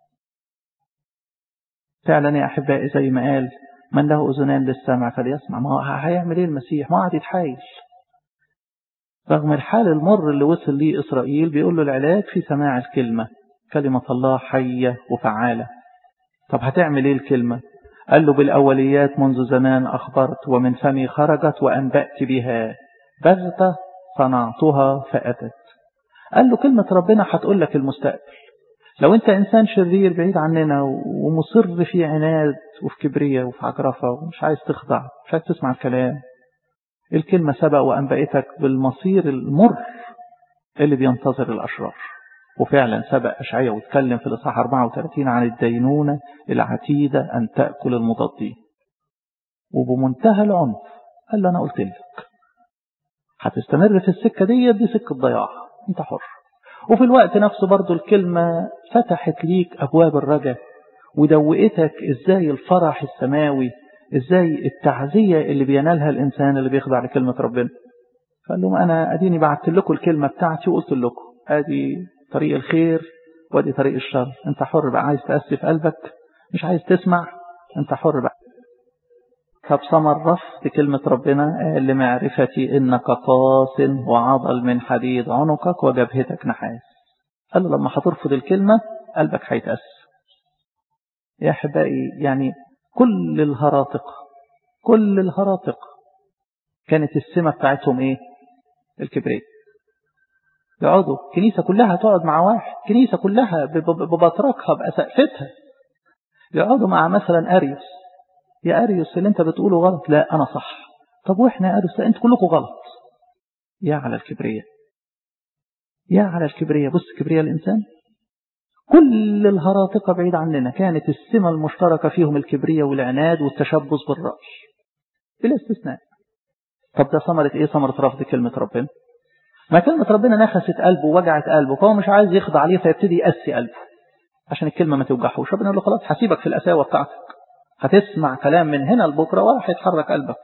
فعلا يا أحبائي زي ما قال من له أذنان للسمع فليسمع ما هو هيعمل إيه المسيح ما قعد يتحايل رغم الحال المر اللي وصل ليه إسرائيل بيقول له العلاج في سماع الكلمة كلمة الله حية وفعالة طب هتعمل ايه الكلمة قال له بالأوليات منذ زمان أخبرت ومن فمي خرجت وأنبأت بها بغتة صنعتها فأتت قال له كلمة ربنا هتقول لك المستقبل لو انت انسان شرير بعيد عننا ومصر في عناد وفي كبرية وفي عجرفة ومش عايز تخضع مش عايز تسمع الكلام الكلمة سبق وأنبأتك بالمصير المر اللي بينتظر الأشرار وفعلا سبق أشعية واتكلم في الإصحاح 34 عن الدينونة العتيدة أن تأكل المضادين وبمنتهى العنف قال له أنا قلت لك هتستمر في السكة دي دي سكة ضياع انت حر وفي الوقت نفسه برضو الكلمة فتحت ليك أبواب الرجاء ودوقتك إزاي الفرح السماوي إزاي التعزية اللي بينالها الإنسان اللي بيخضع لكلمة ربنا قال لهم أنا أديني بعت لكم الكلمة بتاعتي وقلت لكم أدي طريق الخير وادي طريق الشر انت حر بقى عايز تأسي في قلبك مش عايز تسمع انت حر بقى فبثمر رفض كلمة ربنا قال لمعرفتي إنك قاس وعضل من حديد عنقك وجبهتك نحاس قال له لما هترفض الكلمة قلبك هيتأس يا أحبائي يعني كل الهراطق كل الهراطق كانت السمة بتاعتهم إيه الكبريت يقعدوا كنيسة كلها تقعد مع واحد كنيسة كلها ببطركها بأسقفتها يقعدوا مع مثلا أريوس يا أريوس اللي انت بتقوله غلط لا أنا صح طب وإحنا يا أريوس لا انت كلكم غلط يا على الكبرية يا على الكبرية بص كبرية الإنسان كل الهراطقة بعيد عننا كانت السمة المشتركة فيهم الكبرية والعناد والتشبث بالرأي بلا استثناء طب ده ثمرة ايه ثمرة رفض كلمة ربنا ما كلمة ربنا نخست قلبه ووجعت قلبه فهو مش عايز يخضع عليه فيبتدي يأسي قلبه عشان الكلمة ما توجعهوش ربنا يقول له خلاص هسيبك في القساوة بتاعتك هتسمع كلام من هنا لبكرة ولا هيتحرك قلبك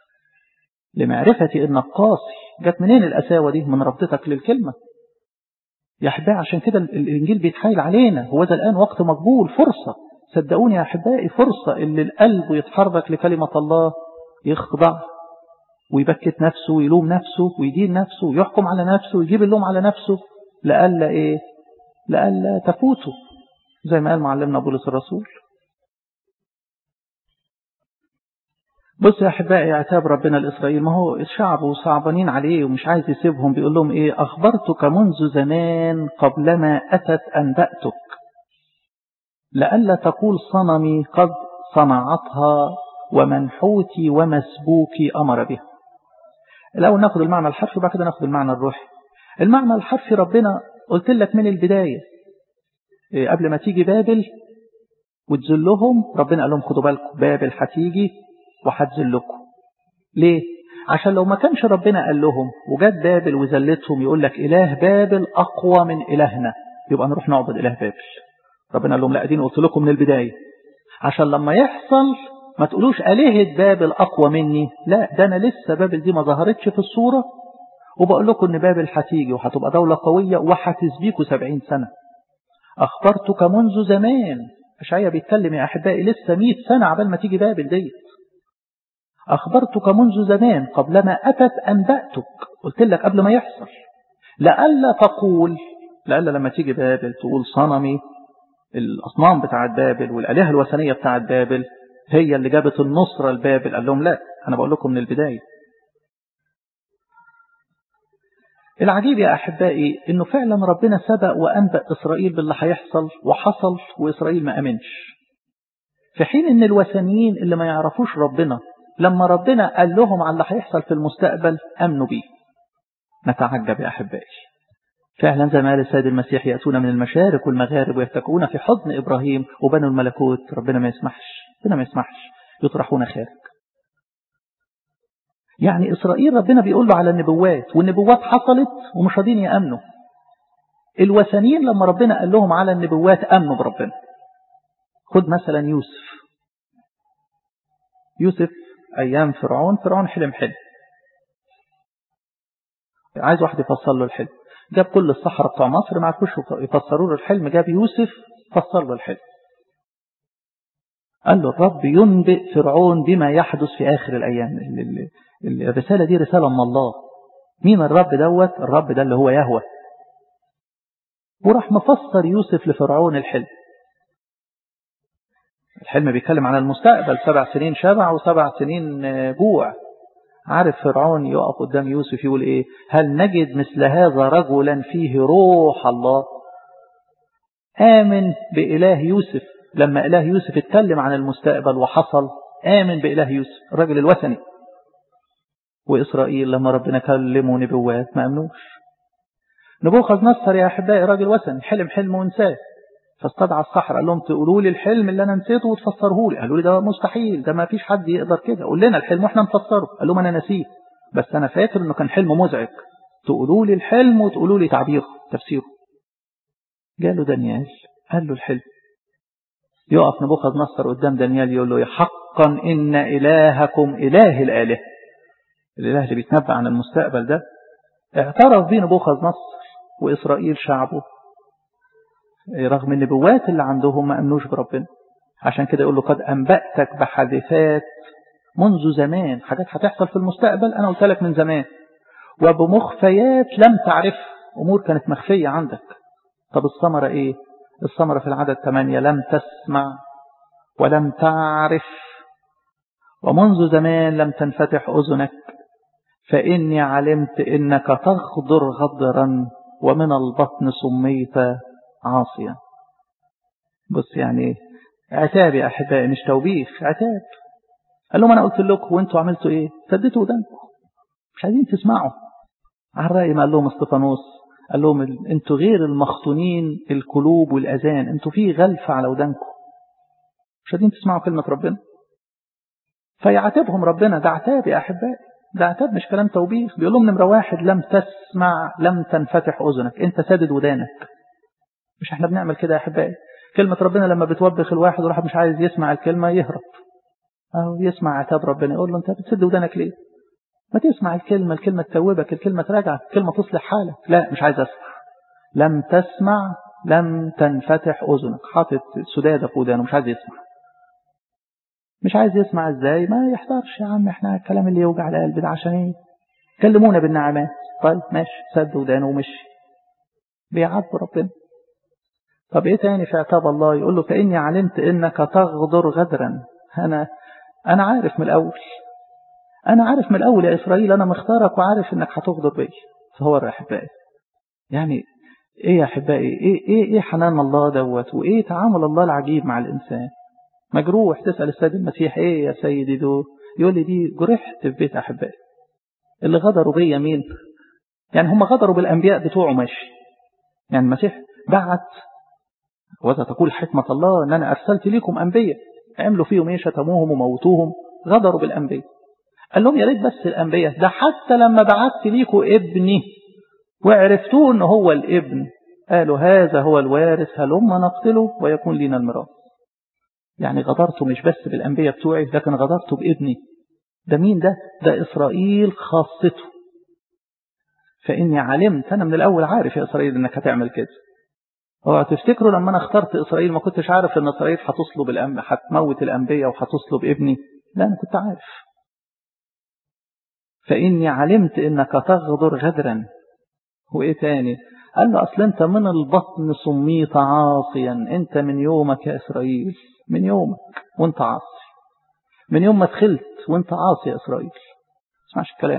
لمعرفتي انك قاسي جت منين القساوة دي من ربطتك للكلمة يا أحبائي عشان كده الإنجيل بيتحايل علينا هو ده الآن وقت مقبول فرصة صدقوني يا أحبائي فرصة اللي القلب يتحرك لكلمة الله يخضع ويبكت نفسه ويلوم نفسه ويدين نفسه ويحكم على نفسه ويجيب اللوم على نفسه لألا إيه لألا تفوته زي ما قال معلمنا بولس الرسول بص يا أحبائي عتاب ربنا لإسرائيل ما هو الشعب وصعبانين عليه ومش عايز يسيبهم بيقول لهم إيه أخبرتك منذ زمان قبلما أتت أنبأتك لئلا تقول صنمي قد صنعتها ومنحوتي ومسبوكي أمر بها الأول ناخد المعنى الحرفي وبعد كده ناخد المعنى الروحي المعنى الحرفي ربنا قلت لك من البداية إيه قبل ما تيجي بابل وتذلهم ربنا قال لهم خدوا بالكم بابل هتيجي وهتذلكم ليه عشان لو ما كانش ربنا قال لهم وجت بابل وذلتهم يقول لك إله بابل أقوى من إلهنا يبقى نروح نعبد إله بابل ربنا قال لهم لا أدين قلت لكم من البداية عشان لما يحصل ما تقولوش آلهة بابل أقوى مني لا ده أنا لسه بابل دي ما ظهرتش في الصورة وبقول لكم إن بابل هتيجي وهتبقى دولة قوية وهتسبيكوا سبعين سنة أخبرتك منذ زمان أشعيا بيتكلم يا أحبائي لسه مئة سنة عبال ما تيجي بابل ديت أخبرتك منذ زمان قبلما أتت أنبأتك قلت لك قبل ما يحصل لألا تقول لألا لما تيجي بابل تقول صنمي الأصنام بتاعت بابل والآلهة الوثنية بتاعت بابل هي اللي جابت النصرة لبابل قال لهم لا أنا بقول لكم من البداية العجيب يا أحبائي إنه فعلا ربنا سبق وأنبأ إسرائيل باللي هيحصل وحصل وإسرائيل ما أمنش في حين إن الوثنيين اللي ما يعرفوش ربنا لما ربنا قال لهم على اللي هيحصل في المستقبل أمنوا بيه نتعجب يا أحبائي فعلا زي ما قال السيد المسيح يأتون من المشارق والمغارب ويتكئون في حضن إبراهيم وبنوا الملكوت ربنا ما يسمحش ربنا ما يسمحش يطرحون خارج يعني إسرائيل ربنا بيقول له على النبوات والنبوات حصلت ومش راضيين يأمنوا الوثنيين لما ربنا قال لهم على النبوات أمنوا بربنا خد مثلا يوسف يوسف أيام فرعون فرعون حلم حلم عايز واحد يفسر له الحلم جاب كل الصحراء بتوع مصر ما عرفوش يفسروا له الحلم جاب يوسف فسر له الحلم قال له الرب ينبئ فرعون بما يحدث في آخر الأيام الرسالة دي رسالة من الله مين الرب دوت الرب ده اللي هو يهوى وراح مفسر يوسف لفرعون الحلم الحلم بيتكلم عن المستقبل سبع سنين شبع وسبع سنين جوع عارف فرعون يقف قدام يوسف يقول ايه هل نجد مثل هذا رجلا فيه روح الله آمن بإله يوسف لما إله يوسف اتكلم عن المستقبل وحصل آمن بإله يوسف الرجل الوثني وإسرائيل لما ربنا كلموا نبوات ما أمنوش نبوخذ نصر يا أحبائي راجل وثني حلم حلم ونساه فاستدعى الصحراء قال لهم تقولوا لي الحلم اللي أنا نسيته وتفسره لي قالوا لي ده مستحيل ده ما فيش حد يقدر كده قول لنا الحلم واحنا نفسره قال لهم أنا نسيه بس أنا فاكر إنه كان حلم مزعج تقولوا لي الحلم وتقولوا لي تعبيره تفسيره جاله دانيال قال له الحلم يقف نبوخذ نصر قدام دانيال يقول له حقا إن إلهكم إله الآلهة الإله اللي بيتنبأ عن المستقبل ده اعترف بيه نبوخذ نصر وإسرائيل شعبه رغم النبوات اللي عندهم ما أمنوش بربنا عشان كده يقول له قد أنبأتك بحادثات منذ زمان حاجات هتحصل في المستقبل أنا قلت لك من زمان وبمخفيات لم تعرف أمور كانت مخفية عندك طب الثمرة إيه الثمرة في العدد 8 لم تسمع ولم تعرف ومنذ زمان لم تنفتح أذنك فإني علمت إنك تغدر غدرا ومن البطن سميت عاصيا بص يعني عتاب يا أحبائي مش توبيخ عتاب قال لهم أنا قلت لكم وانتوا عملتوا إيه سديتوا ودانكم مش عايزين تسمعوا على الرأي ما قال لهم استفانوس قال لهم انتوا غير المختونين القلوب والأذان انتوا في غلفة على ودانكم مش عايزين تسمعوا كلمة ربنا فيعاتبهم ربنا ده عتاب يا أحبائي ده عتاب مش كلام توبيخ بيقول لهم نمرة واحد لم تسمع لم تنفتح أذنك انت سادد ودانك مش احنا بنعمل كده يا أحبائي كلمة ربنا لما بتوبخ الواحد والواحد مش عايز يسمع الكلمة يهرب أو يسمع عتاب ربنا يقول له انت بتسد ودانك ليه ما تسمع الكلمة الكلمة تتوبك الكلمة تراجعك الكلمة تصلح حالك لا مش عايز أسمع لم تسمع لم تنفتح أذنك حاطط سدادة في ودانه مش عايز يسمع مش عايز يسمع ازاي ما يحضرش يا عم احنا الكلام اللي يوجع القلب ده عشان ايه كلمونا بالنعمات طيب ماشي سد ودانه ومشي بيعاتب ربنا طب ايه تاني في عتاب الله يقول له فاني علمت انك تغدر غدرا انا انا عارف من الاول انا عارف من الاول يا اسرائيل انا مختارك وعارف انك هتغدر بيا فهو يا احبائي يعني ايه يا احبائي ايه ايه ايه حنان الله دوت وايه تعامل الله العجيب مع الانسان مجروح تسال السيد المسيح ايه يا سيدي دول يقول لي دي جرحت في بيت احبائي اللي غدروا بيا مين يعني هم غدروا بالانبياء بتوعه ماشي يعني المسيح بعت وذا تقول حكمة الله ان انا ارسلت لكم انبياء عملوا فيهم ايه شتموهم وموتوهم غدروا بالانبياء قال لهم يا ريت بس الانبياء ده حتى لما بعت ليكم ابني وعرفتوه ان هو الابن قالوا هذا هو الوارث هلما نقتله ويكون لنا الميراث يعني غدرته مش بس بالانبياء بتوعي لكن غدرته بابني ده مين ده ده اسرائيل خاصته فاني علمت انا من الاول عارف يا اسرائيل انك هتعمل كده هو تفتكروا لما انا اخترت اسرائيل ما كنتش عارف ان اسرائيل هتصلب الانبياء هتموت الانبياء وهتصلب ابني لا انا كنت عارف فاني علمت انك تغدر غدرا وايه تاني قال له اصل انت من البطن سميت عاصيا انت من يومك يا اسرائيل من يومك وانت عاصي من يوم ما دخلت وانت عاصي يا اسرائيل اسمعش الكلام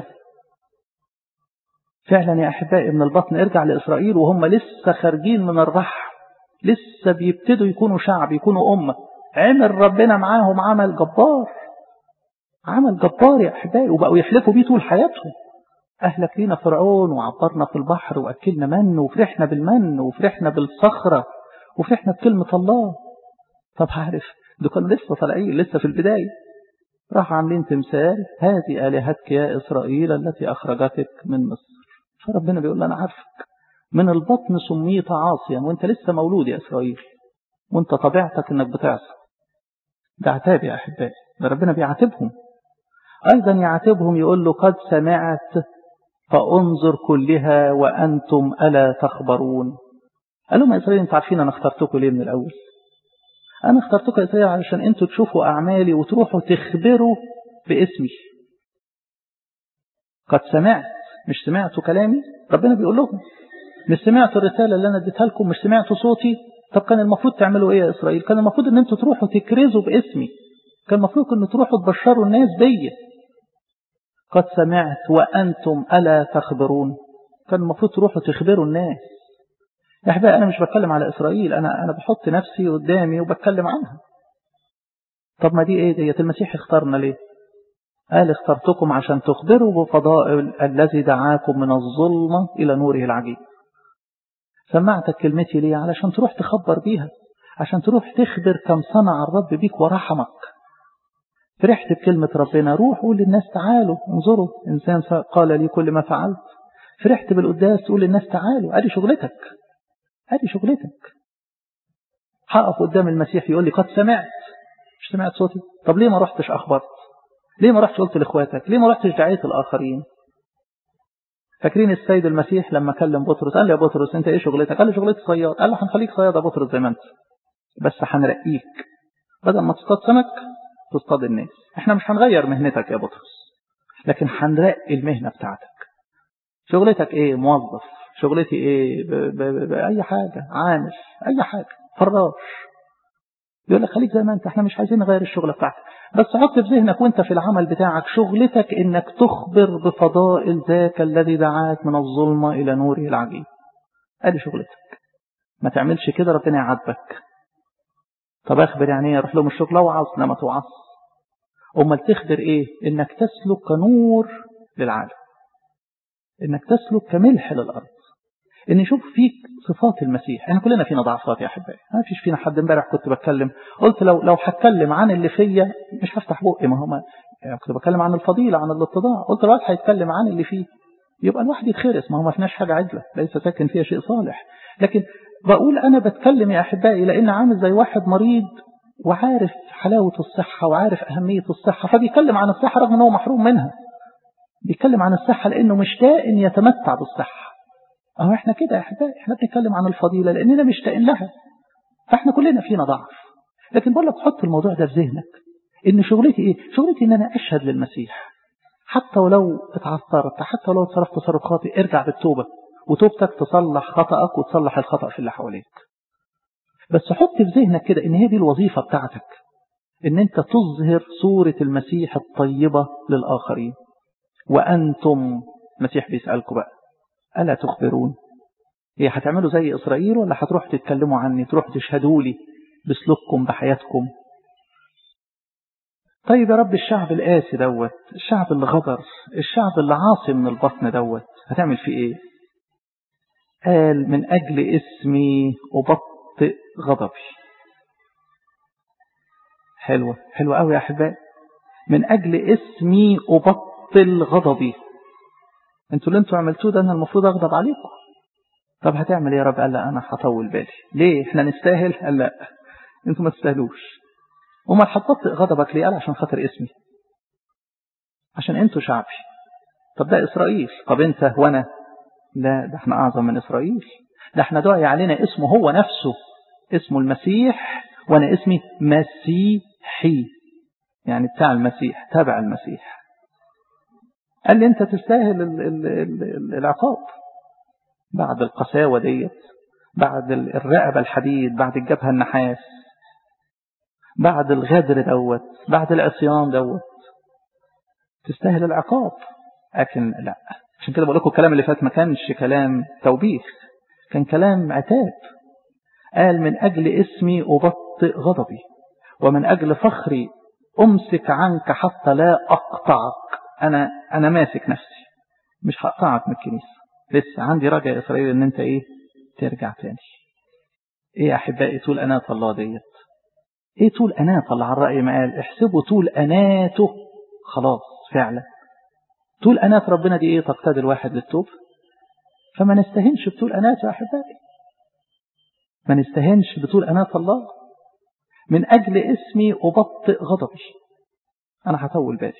فعلا يا احبائي من البطن ارجع لاسرائيل وهم لسه خارجين من الرحم لسه بيبتدوا يكونوا شعب يكونوا امه عمل ربنا معاهم عمل جبار عمل جبار يا احبائي وبقوا يحلفوا بيه طول حياتهم أهلك لينا فرعون وعبرنا في البحر وأكلنا من وفرحنا بالمن وفرحنا بالصخرة وفرحنا بكلمة الله طب عارف ده كانوا لسه طالعين لسه في البداية راح عاملين تمثال هذه آلهتك يا إسرائيل التي أخرجتك من مصر فربنا بيقول أنا عارفك من البطن سميت عاصيا وانت لسه مولود يا إسرائيل وانت طبيعتك انك بتعصى ده عتاب يا أحبائي ده ربنا بيعاتبهم أيضا يعاتبهم يقول له قد سمعت فانظر كلها وأنتم ألا تخبرون قال لهم يا إسرائيل أنتوا عارفين أنا اخترتكم ليه من الأول أنا اخترتكم يا إسرائيل علشان أنتوا تشوفوا أعمالي وتروحوا تخبروا باسمي قد سمعت مش سمعتوا كلامي ربنا بيقول لهم مش سمعتوا الرسالة اللي أنا اديتها لكم مش سمعتوا صوتي طب كان المفروض تعملوا إيه يا إسرائيل كان المفروض أن أنتوا تروحوا تكرزوا باسمي كان المفروض أن تروحوا تبشروا الناس بيا قد سمعت وأنتم ألا تخبرون كان المفروض تروحوا تخبروا الناس يا أحبائي أنا مش بتكلم على إسرائيل أنا أنا بحط نفسي قدامي وبتكلم عنها طب ما دي إيه ديت المسيح اختارنا ليه قال اخترتكم عشان تخبروا بفضائل الذي دعاكم من الظلمة إلى نوره العجيب سمعتك كلمتي ليه علشان تروح تخبر بيها عشان تروح تخبر كم صنع الرب بيك ورحمك فرحت بكلمة ربنا روح قول للناس تعالوا انظروا إنسان قال لي كل ما فعلت فرحت بالقداس تقول للناس تعالوا ادي شغلتك ادي شغلتك هقف قدام المسيح يقول لي قد سمعت مش سمعت صوتي طب ليه ما رحتش اخبرت ليه ما رحتش قلت لاخواتك ليه ما رحتش دعيت الاخرين فاكرين السيد المسيح لما كلم بطرس قال لي يا بطرس انت ايه شغلتك قال لي شغلتي صياد قال له هنخليك صياد يا بطرس زي ما انت بس هنرقيك بدل ما تصطاد سمك تصطاد الناس احنا مش هنغير مهنتك يا بطرس لكن هنرقي المهنه بتاعتك شغلتك ايه موظف شغلتي ايه ب ب ب بأي حاجة عامل اي حاجة فراش يقول لك خليك زي ما انت احنا مش عايزين نغير الشغل بتاعتك بس حط في ذهنك وانت في العمل بتاعك شغلتك انك تخبر بفضائل ذاك الذي دعاك من الظلمة الى نوره العجيب ادي شغلتك ما تعملش كده ربنا يعاتبك طب اخبر يعني ايه اروح لهم الشغل اوعظ لا ما توعظ امال تخبر ايه انك تسلك كنور للعالم انك تسلك كملح للارض ان يشوف فيك صفات المسيح احنا كلنا فينا ضعفات يا احبائي ما فيش فينا حد امبارح كنت بتكلم قلت لو لو هتكلم عن اللي فيا مش هفتح بقي ما هو يعني كنت بتكلم عن الفضيله عن الاتضاع قلت الواحد هيتكلم عن اللي فيه يبقى الواحد يتخرس ما هو ما فيناش حاجه عدله ليس ساكن فيها شيء صالح لكن بقول انا بتكلم يا احبائي لان عامل زي واحد مريض وعارف حلاوه الصحه وعارف اهميه الصحه فبيتكلم عن الصحه رغم ان هو محروم منها بيتكلم عن الصحة لأنه مشتاق أن يتمتع بالصحة أهو إحنا كده يا أحبائي إحنا بنتكلم عن الفضيلة لأننا مشتاقين لها فإحنا كلنا فينا ضعف لكن بقول لك حط الموضوع ده في ذهنك إن شغلتي إيه؟ شغلتي إن أنا أشهد للمسيح حتى ولو اتعثرت حتى ولو اتصرفت تصرف خاطئ ارجع بالتوبة وتوبتك تصلح خطأك وتصلح الخطأ في اللي حواليك بس حط في ذهنك كده إن هي دي الوظيفة بتاعتك إن أنت تظهر صورة المسيح الطيبة للآخرين وأنتم المسيح بيسألكم بقى ألا تخبرون هي هتعملوا زي إسرائيل ولا هتروح تتكلموا عني تروح تشهدوا لي بسلوككم بحياتكم طيب يا رب الشعب القاسي دوت الشعب اللي غدر الشعب اللي عاصي من البطن دوت هتعمل فيه ايه قال من أجل اسمي أبطئ غضبي حلوة حلوة قوي يا أحبائي من أجل اسمي أبطل غضبي انتوا اللي انتوا عملتوه ده انا المفروض اغضب عليكم طب هتعمل ايه يا رب قال لا انا هطول بالي ليه احنا نستاهل قال لا انتوا ما تستاهلوش وما هتبطئ غضبك ليه قال عشان خاطر اسمي عشان انتوا شعبي طب ده اسرائيل طب انت وانا لا ده احنا اعظم من اسرائيل ده احنا دعي علينا اسمه هو نفسه اسمه المسيح وانا اسمي مسيحي يعني بتاع المسيح تابع المسيح قال لي انت تستاهل ال ال ال العقاب بعد القساوة ديت بعد الرقبة الحديد بعد الجبهة النحاس بعد الغدر دوت بعد العصيان دوت تستاهل العقاب لكن لا عشان كده بقول لكم الكلام اللي فات ما كانش كلام توبيخ كان كلام عتاب قال من أجل اسمي أبطئ غضبي ومن أجل فخري أمسك عنك حتى لا أقطعك أنا أنا ماسك نفسي مش هقطعك من الكنيسة لسه عندي رجاء إسرائيل إن أنت إيه ترجع تاني إيه يا أحبائي طول أناة الله ديت إيه طول أناة الله على الرأي ما قال احسبوا طول أناته خلاص فعلا طول أناة ربنا دي إيه تقتضي الواحد للتوب فما نستهنش بطول أناته يا أحبائي ما نستهنش بطول أناة الله من أجل اسمي أبطئ غضبي أنا هطول بالي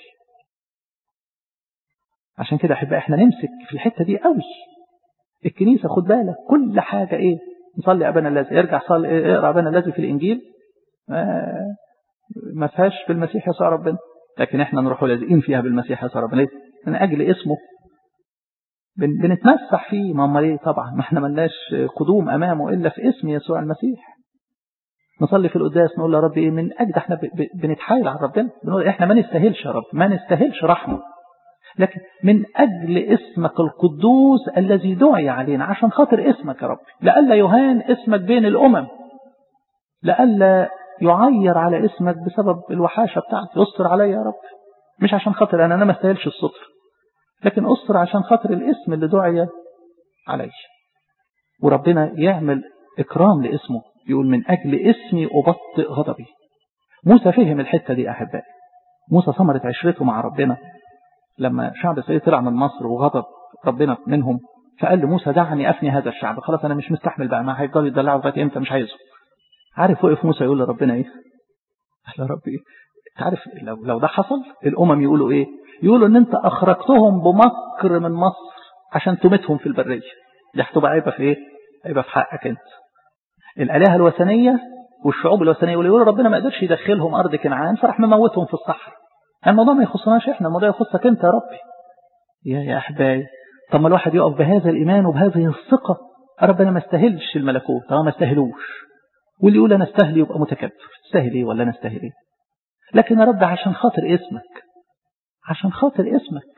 عشان كده أحبائي إحنا نمسك في الحتة دي قوي الكنيسة خد بالك كل حاجة إيه نصلي أبانا الذي ارجع صلي اقرأ أبانا الذي في الإنجيل آه ما فيهاش بالمسيح يسوع ربنا لكن إحنا نروح لازقين فيها بالمسيح يسوع ربنا ليه؟ من أجل اسمه بن بنتمسح فيه ما امال ايه طبعا ما احنا ملناش قدوم امامه الا في اسم يسوع المسيح نصلي في القداس نقول يا رب ايه من اجل احنا بنتحايل على ربنا بنقول احنا ما نستاهلش يا رب ما نستاهلش رحمه لكن من اجل اسمك القدوس الذي دعي علينا عشان خاطر اسمك يا رب لئلا يهان اسمك بين الامم لئلا يعير على اسمك بسبب الوحاشه بتاعتي استر عليا يا رب مش عشان خاطر انا انا ما استاهلش الستر لكن أسر عشان خاطر الاسم اللي دعي عليه وربنا يعمل إكرام لاسمه يقول من أجل اسمي أبطئ غضبي موسى فهم الحتة دي أحبائي موسى ثمرة عشرته مع ربنا لما شعب إسرائيل طلع من مصر وغضب ربنا منهم فقال لموسى دعني أفني هذا الشعب خلاص أنا مش مستحمل بقى ما هيفضلوا يدلعوا لغاية إمتى مش عايزه عارف وقف موسى يقول لربنا إيه؟ قال يا رب إيه؟ تعرف لو لو ده حصل الأمم يقولوا إيه؟ يقولوا إن أنت أخرجتهم بمكر من مصر عشان تمتهم في البرية دي هتبقى عيبة في إيه؟ عيبة في حقك أنت الآلهة الوثنية والشعوب الوثنية يقولوا ربنا ما قدرش يدخلهم أرض كنعان فراح مموتهم في الصحراء الموضوع ما يخصناش احنا الموضوع يخصك انت يا ربي يا يا احبائي طب ما الواحد يقف بهذا الايمان وبهذه الثقه ربنا ما استاهلش الملكوت طب ما استاهلوش واللي يقول انا استاهل يبقى متكبر تستاهل ايه ولا انا استاهل ايه لكن يا رب عشان خاطر اسمك عشان خاطر اسمك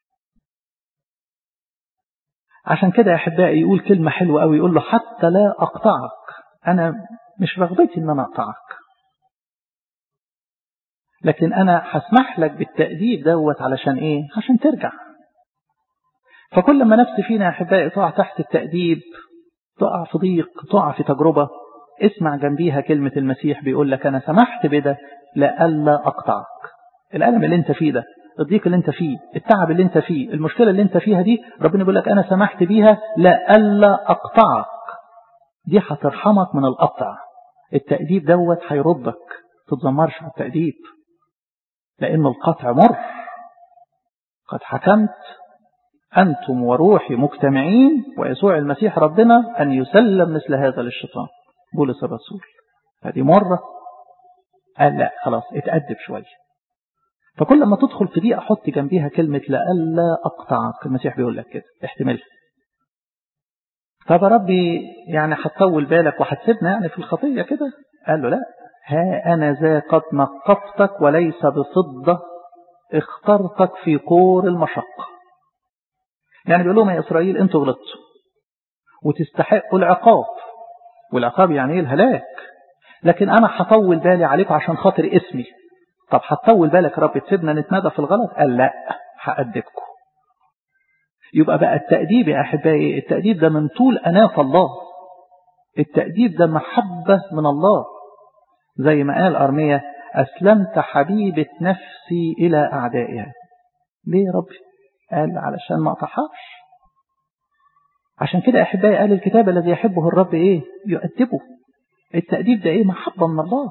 عشان كده يا احبائي يقول كلمه حلوه قوي يقول له حتى لا اقطعك انا مش رغبتي ان انا اقطعك لكن أنا هسمح لك بالتأديب دوت علشان إيه؟ عشان ترجع فكل ما نفس فينا يا أحبائي تقع تحت التأديب تقع في ضيق تقع في تجربة اسمع جنبيها كلمة المسيح بيقول لك أنا سمحت بده لألا أقطعك الألم اللي أنت فيه ده الضيق اللي أنت فيه التعب اللي أنت فيه المشكلة اللي أنت فيها دي ربنا بيقول لك أنا سمحت بيها لألا أقطعك دي هترحمك من القطع التأديب دوت هيردك تتذمرش على التأديب لأن القطع مر قد حكمت أنتم وروحي مجتمعين ويسوع المسيح ربنا أن يسلم مثل هذا للشيطان بولس الرسول هذه مرة قال لا خلاص اتأدب شوية فكل ما تدخل في دي أحط جنبيها كلمة لألا أقطعك المسيح بيقول لك كده احتملها طب يا ربي يعني هتطول بالك وهتسيبنا يعني في الخطية كده قال له لا ها أنا ذا قد نقبتك وليس بفضة اخترتك في كور المشقة يعني بيقول لهم يا إسرائيل أنتوا غلطتوا وتستحقوا العقاب والعقاب يعني ايه الهلاك لكن أنا هطول بالي عليكم عشان خاطر اسمي طب هتطول بالك يا رب تسيبنا نتمادى في الغلط قال لا هأدبكم يبقى بقى التأديب يا أحبائي التأديب ده من طول أناة الله التأديب ده محبة من الله زي ما قال أرمية أسلمت حبيبة نفسي إلى أعدائها ليه يا ربي قال علشان ما أطحاش عشان كده أحبائي قال الكتاب الذي يحبه الرب إيه يؤدبه التأديب ده إيه محبة من الله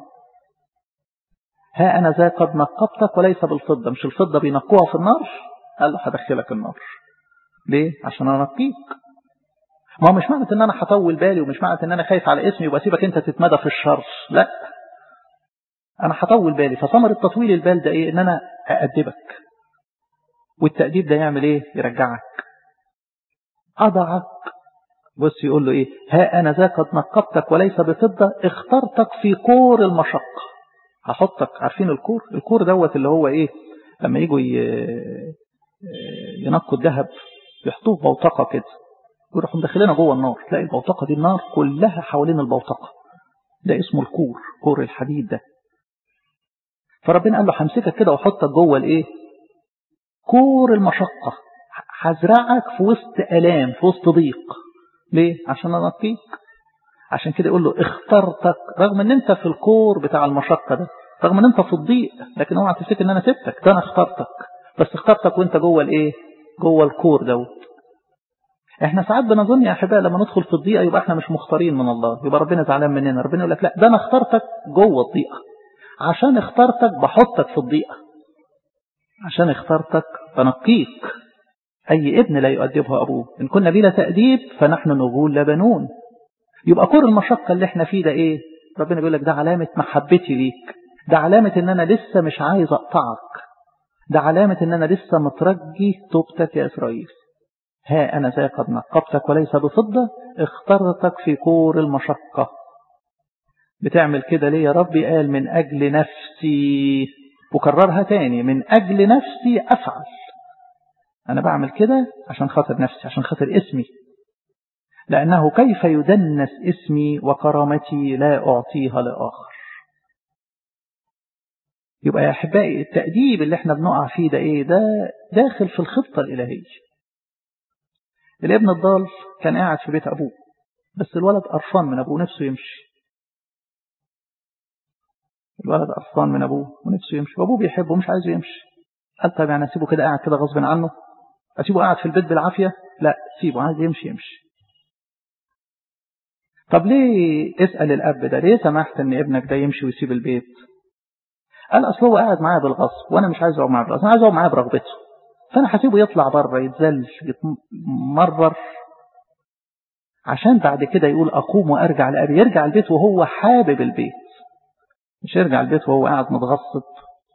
ها أنا ذا قد نقبتك وليس بالفضة مش الفضة بينقوها في النار قال له هدخلك النار ليه عشان أنقيك ما هو مش معنى ان انا هطول بالي ومش معنى ان انا خايف على اسمي يبقى سيبك انت تتمدى في الشر لا انا هطول بالي فثمرة تطويل البال ده ايه ان انا اادبك والتأديب ده يعمل ايه يرجعك اضعك بص يقول له ايه ها انا ذا قد نقبتك وليس بفضة اخترتك في كور المشقة هحطك عارفين الكور الكور دوت اللي هو ايه لما يجوا ينقوا الذهب يحطوه في بوتقة كده ويروحوا مدخلينها جوه النار تلاقي البوتقة دي النار كلها حوالين البوتقة ده اسمه الكور كور الحديد ده فربنا قال له همسكك كده واحطك جوه الايه كور المشقة هزرعك في وسط الام في وسط ضيق ليه عشان انقيك عشان كده يقول له اخترتك رغم ان انت في الكور بتاع المشقة ده رغم ان انت في الضيق لكن اوعى تفتكر ان انا سبتك ده انا اخترتك بس اخترتك وانت جوه الايه جوه الكور دوت احنا ساعات بنظن يا احباء لما ندخل في الضيقه يبقى احنا مش مختارين من الله يبقى ربنا زعلان مننا ربنا يقول لك لا ده انا اخترتك جوه الضيقه عشان اخترتك بحطك في الضيقه عشان اخترتك بنقيك اي ابن لا يؤدبه ابوه ان كنا بلا تاديب فنحن نقول لا بنون يبقى كور المشقه اللي احنا فيه ده ايه ربنا بيقول لك ده علامه محبتي ليك ده علامه ان انا لسه مش عايز اقطعك ده علامه ان انا لسه مترجي توبتك يا اسرائيل ها أنا ذا قد نقبتك وليس بفضة اخترتك في كور المشقة بتعمل كده ليه يا ربي قال من أجل نفسي وكررها تاني من أجل نفسي أفعل أنا بعمل كده عشان خاطر نفسي عشان خاطر اسمي لأنه كيف يدنس اسمي وكرامتي لا أعطيها لآخر يبقى يا أحبائي التأديب اللي احنا بنقع فيه ده إيه ده داخل في الخطة الإلهية الابن الضال كان قاعد في بيت أبوه بس الولد قرفان من أبوه نفسه يمشي الولد قرفان من أبوه ونفسه يمشي وأبوه بيحبه مش عايزه يمشي قال طب يعني أسيبه كده قاعد كده غصب عنه أسيبه قاعد في البيت بالعافية لا سيبه عايز يمشي يمشي طب ليه اسأل الأب ده ليه سمحت إن ابنك ده يمشي ويسيب البيت قال أصل هو قاعد معايا بالغصب وأنا مش عايز أقعد معاه بالغصب أنا عايز أقعد معاه برغبته فأنا هسيبه يطلع بره يتذل يتمرر عشان بعد كده يقول أقوم وأرجع لأبي يرجع البيت وهو حابب البيت مش يرجع البيت وهو قاعد متغصب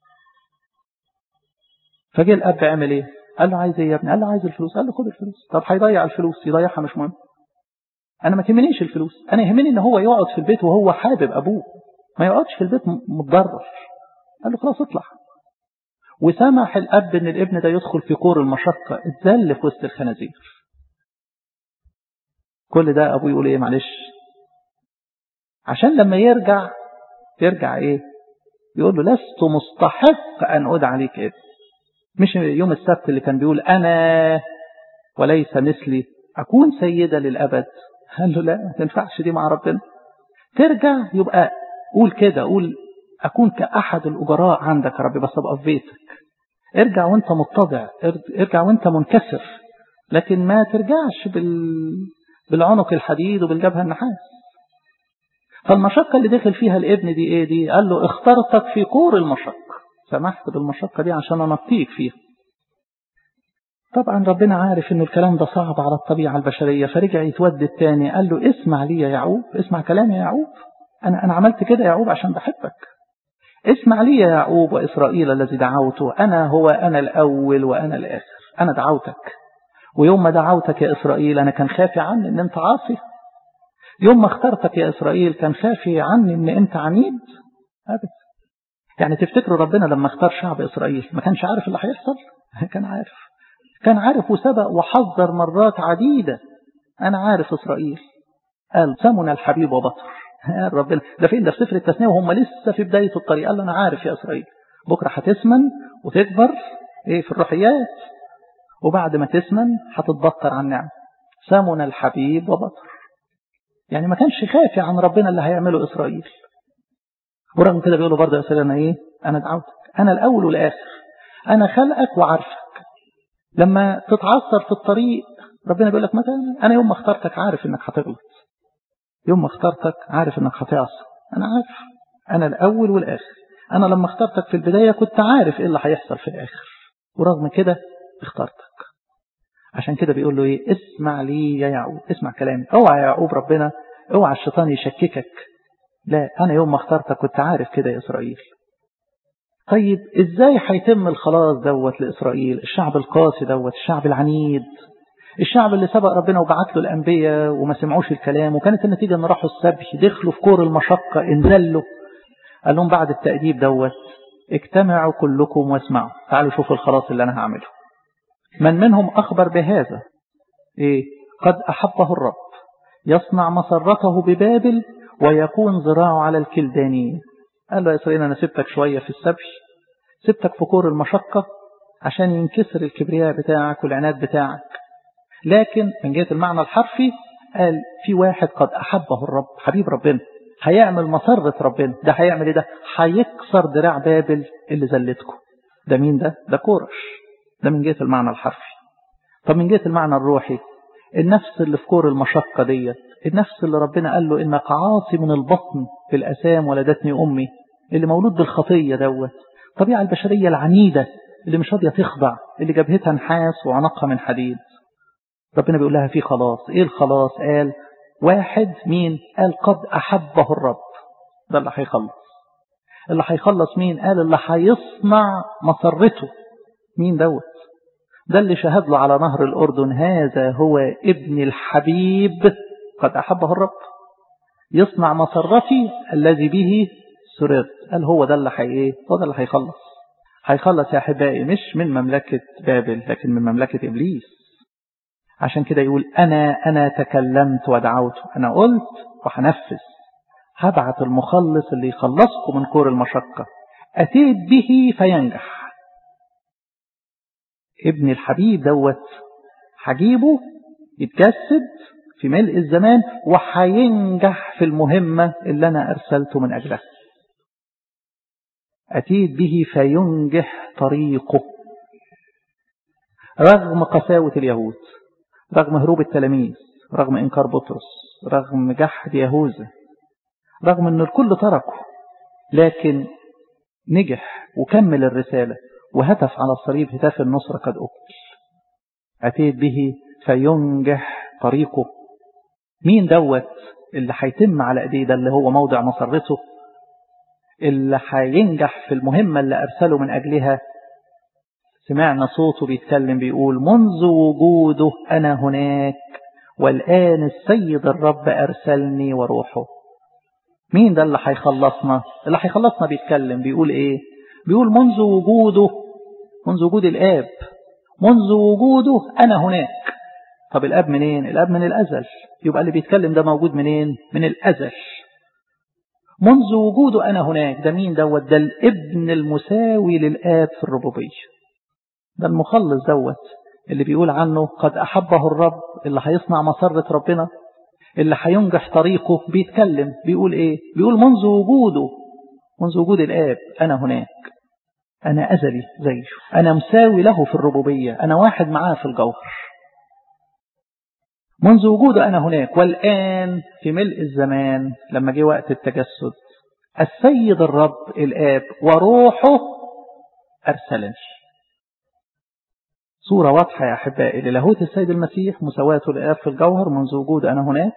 فجه الأب عمل إيه قال له عايز إيه يا ابني قال له عايز الفلوس قال له خد الفلوس طب هيضيع الفلوس يضيعها مش مهم أنا ما تهمنيش الفلوس أنا يهمني إن هو يقعد في البيت وهو حابب أبوه ما يقعدش في البيت متضرر قال له خلاص اطلع وسمح الأب إن الابن ده يدخل في كور المشقة اتذل في وسط الخنازير كل ده أبوه يقول إيه معلش عشان لما يرجع يرجع إيه يقول له لست مستحق أن أدعى ليك ابن مش يوم السبت اللي كان بيقول أنا وليس مثلي أكون سيدة للأبد قال له لا ما تنفعش دي مع ربنا ترجع يبقى قول كده قول أكون كأحد الأجراء عندك يا رب بس أبقى في بيتك ارجع وانت متضع ارجع وانت منكسر لكن ما ترجعش بال... بالعنق الحديد وبالجبهة النحاس فالمشقة اللي دخل فيها الابن دي ايه دي قال له اخترتك في كور المشقة سمحت بالمشقة دي عشان انطيك فيها طبعا ربنا عارف ان الكلام ده صعب على الطبيعة البشرية فرجع يتودد تاني قال له اسمع لي يا يعقوب اسمع كلامي يا يعقوب انا انا عملت كده يا يعقوب عشان بحبك اسمع لي يا يعقوب وإسرائيل الذي دعوته أنا هو أنا الأول وأنا الآخر أنا دعوتك ويوم ما دعوتك يا إسرائيل أنا كان خافي عني أن أنت عاصي يوم ما اخترتك يا إسرائيل كان خافي عني أن أنت عنيد أبدا يعني تفتكروا ربنا لما اختار شعب إسرائيل ما كانش عارف اللي هيحصل كان عارف كان عارف وسبق وحذر مرات عديدة أنا عارف إسرائيل قال سمن الحبيب وبطر يا ربنا ده فين ده في سفر التثنية وهم لسه في بداية الطريق قال له أنا عارف يا إسرائيل بكرة هتسمن وتكبر إيه في الروحيات وبعد ما تسمن هتتبطر عن نعم سمن الحبيب وبطر يعني ما كانش خافي عن ربنا اللي هيعمله إسرائيل ورغم كده بيقولوا برضه يا إسرائيل أنا إيه أنا دعوتك أنا الأول والآخر أنا خلقك وعارفك لما تتعثر في الطريق ربنا بيقول لك مثلا أنا يوم ما اخترتك عارف إنك هتغلط يوم ما اخترتك عارف انك هتعصى انا عارف انا الاول والاخر انا لما اخترتك في البداية كنت عارف ايه اللي هيحصل في الاخر ورغم كده اخترتك عشان كده بيقول له ايه اسمع لي يا يعقوب اسمع كلامي اوعى يا يعقوب ربنا اوعى الشيطان يشككك لا انا يوم ما اخترتك كنت عارف كده يا اسرائيل طيب ازاي هيتم الخلاص دوت لاسرائيل الشعب القاسي دوت الشعب العنيد الشعب اللي سبق ربنا وبعت له الأنبياء وما سمعوش الكلام وكانت النتيجة ان راحوا السبي دخلوا في كور المشقة انزلوا قال لهم بعد التأديب دوت اجتمعوا كلكم واسمعوا تعالوا شوفوا الخلاص اللي أنا هعمله من منهم أخبر بهذا إيه قد أحبه الرب يصنع مسرته ببابل ويكون ذراعه على الكلدانيين قال له يا إسرائيل أنا سبتك شوية في السبي سبتك في كور المشقة عشان ينكسر الكبرياء بتاعك والعناد بتاعك لكن من جهة المعنى الحرفي قال في واحد قد أحبه الرب حبيب ربنا هيعمل مسرة ربنا ده هيعمل ايه ده هيكسر دراع بابل اللي زلتكم ده مين ده ده كورش ده من جهة المعنى الحرفي طب من جهة المعنى الروحي النفس اللي في كور المشقة ديت النفس اللي ربنا قال له إنك عاصي من البطن في الأسام ولدتني أمي اللي مولود بالخطية دوت الطبيعة البشرية العنيدة اللي مش راضية تخضع اللي جبهتها نحاس وعنقها من حديد ربنا بيقول لها في خلاص ايه الخلاص قال واحد مين قال قد احبه الرب ده اللي هيخلص اللي هيخلص مين قال اللي هيصنع مسرته مين دوت ده اللي شهد له على نهر الأردن هذا هو ابن الحبيب قد أحبه الرب يصنع مسرتي الذي به سررت قال هو ده اللي حي هو ده اللي هيخلص هيخلص يا أحبائي مش من مملكة بابل لكن من مملكة إبليس عشان كده يقول أنا أنا تكلمت ودعوت أنا قلت وهنفذ هبعت المخلص اللي يخلصكم من كور المشقة أتيت به فينجح ابن الحبيب دوت هجيبه يتجسد في ملء الزمان وهينجح في المهمة اللي أنا أرسلته من أجلها أتيت به فينجح طريقه رغم قساوة اليهود رغم هروب التلاميذ رغم إنكار بطرس رغم جحد يهوذا رغم أن الكل تركه لكن نجح وكمل الرسالة وهتف على الصليب هتاف النصرة قد أكل أتيت به فينجح طريقه مين دوت اللي هيتم على ايديه ده اللي هو موضع مسرته اللي هينجح في المهمة اللي أرسله من أجلها سمعنا صوته بيتكلم بيقول منذ وجوده أنا هناك والآن السيد الرب أرسلني وروحه مين ده اللي هيخلصنا اللي هيخلصنا بيتكلم بيقول ايه بيقول منذ وجوده منذ وجود الآب منذ وجوده أنا هناك طب الأب منين الأب من الأزل يبقى اللي بيتكلم ده موجود منين من الأزل منذ وجوده أنا هناك ده مين دوت ده الابن المساوي للآب في الربوبية ده المخلص دوت اللي بيقول عنه قد أحبه الرب اللي هيصنع مسرة ربنا اللي هينجح طريقه بيتكلم بيقول ايه بيقول منذ وجوده منذ وجود الآب أنا هناك أنا أزلي زيه أنا مساوي له في الربوبية أنا واحد معاه في الجوهر منذ وجوده أنا هناك والآن في ملء الزمان لما جه وقت التجسد السيد الرب الآب وروحه أرسلني صورة واضحة يا أحبائي للاهوت السيد المسيح مساواته الآب في الجوهر منذ وجود أنا هناك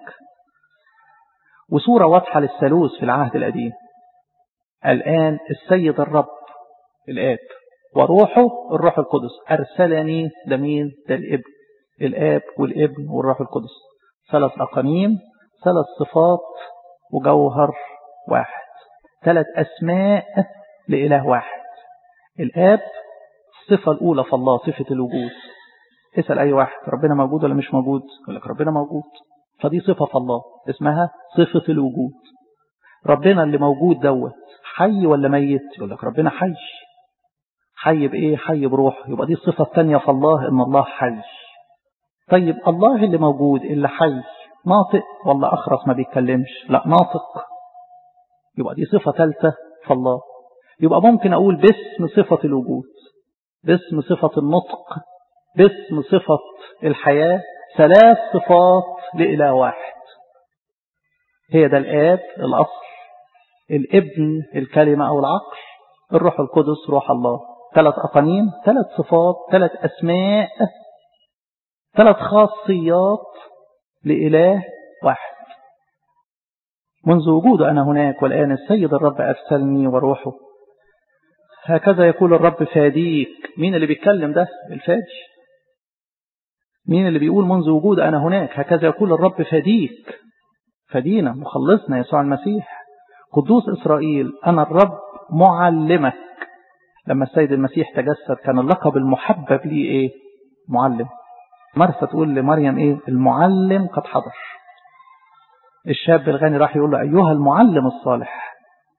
وصورة واضحة للثالوث في العهد القديم الآن السيد الرب الآب وروحه الروح القدس أرسلني ده مين ده الابن الآب والابن والروح القدس ثلاث أقانيم ثلاث صفات وجوهر واحد ثلاث أسماء لإله واحد الآب الصفة الأولى في الله صفة الوجود اسأل أي واحد ربنا موجود ولا مش موجود يقول لك ربنا موجود فدي صفة في الله اسمها صفة الوجود ربنا اللي موجود دوت حي ولا ميت يقول لك ربنا حي حي بإيه حي بروح يبقى دي الصفة الثانية في الله إن الله حي طيب الله اللي موجود اللي حي ناطق ولا أخرس ما بيتكلمش لا ناطق يبقى دي صفة ثالثة في الله يبقى ممكن أقول باسم صفة الوجود باسم صفة النطق باسم صفة الحياة ثلاث صفات لإله واحد هي ده الآب الأصل الابن الكلمة أو العقل الروح القدس روح الله ثلاث أقانيم ثلاث صفات ثلاث أسماء ثلاث خاصيات لإله واحد منذ وجود أنا هناك والآن السيد الرب أرسلني وروحه هكذا يقول الرب فاديك مين اللي بيتكلم ده الفادي مين اللي بيقول منذ وجود أنا هناك هكذا يقول الرب فاديك فدينا مخلصنا يسوع المسيح قدوس إسرائيل أنا الرب معلمك لما السيد المسيح تجسد كان اللقب المحبب ليه إيه معلم مرثا تقول لمريم إيه المعلم قد حضر الشاب الغني راح يقول له أيها المعلم الصالح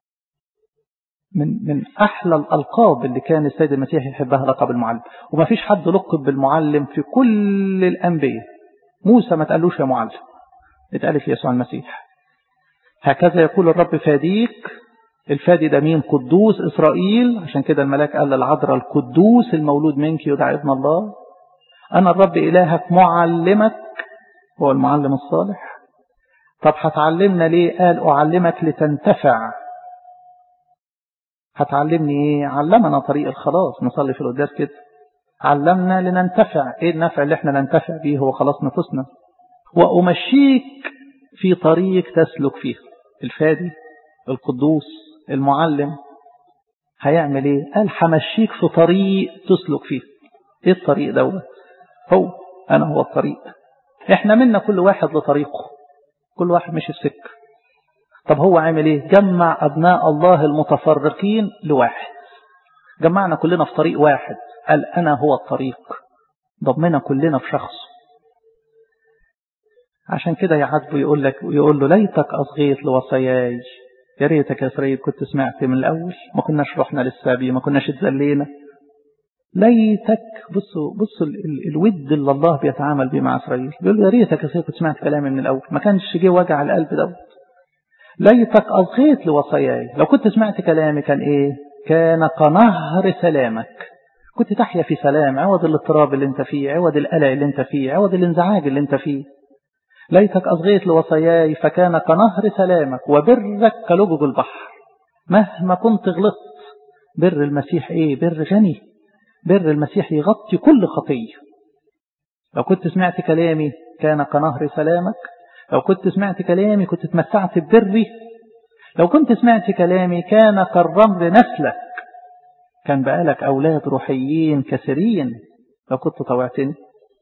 من من أحلى الألقاب اللي كان السيد المسيح يحبها لقب المعلم وما فيش حد لقب بالمعلم في كل الأنبياء موسى ما تقالوش يا معلم اتقالت ليسوع المسيح هكذا يقول الرب فاديك الفادي ده مين قدوس إسرائيل عشان كده الملاك قال للعذراء القدوس المولود منك يدعى ابن الله أنا الرب إلهك معلمك هو المعلم الصالح طب هتعلمنا ليه قال أعلمك لتنتفع هتعلمني ايه علمنا طريق الخلاص نصلي في القداس كده علمنا لننتفع ايه النفع اللي احنا ننتفع به هو خلاص نفسنا وأمشيك في طريق تسلك فيه الفادي القدوس المعلم هيعمل ايه قال همشيك في طريق تسلك فيه ايه الطريق دوت هو انا هو الطريق احنا منا كل واحد لطريقه كل واحد مشي السكه طب هو عامل ايه جمع ابناء الله المتفرقين لواحد جمعنا كلنا في طريق واحد قال انا هو الطريق ضمنا كلنا في شخص عشان كده يعاتبه يقول لك ويقول له ليتك اصغيت لوصاياي يا ريتك يا سريد كنت سمعت من الاول ما كناش رحنا للسابي ما كناش اتذلينا ليتك بصوا بصوا ال ال الود اللي الله بيتعامل بيه مع اسرائيل بيقول يا ريتك يا سيدي كنت سمعت كلامي من الاول ما كانش جه وجع القلب دوت ليتك اصغيت لوصاياي لو كنت سمعت كلامي كان ايه كان كنهر سلامك كنت تحيا في سلام عوض الاضطراب اللي انت فيه عوض القلق اللي انت فيه عوض الانزعاج اللي انت فيه ليتك أصغيت لوصاياي فكان كنهر سلامك وبرك كلجج البحر مهما كنت غلطت بر المسيح ايه بر غني بر المسيح يغطي كل خطية لو كنت سمعت كلامي كان كنهر سلامك لو كنت سمعت كلامي كنت تمتعت ببري لو كنت سمعت كلامي كان كالرمل نسلك كان بقالك أولاد روحيين كثيرين لو كنت طوعتني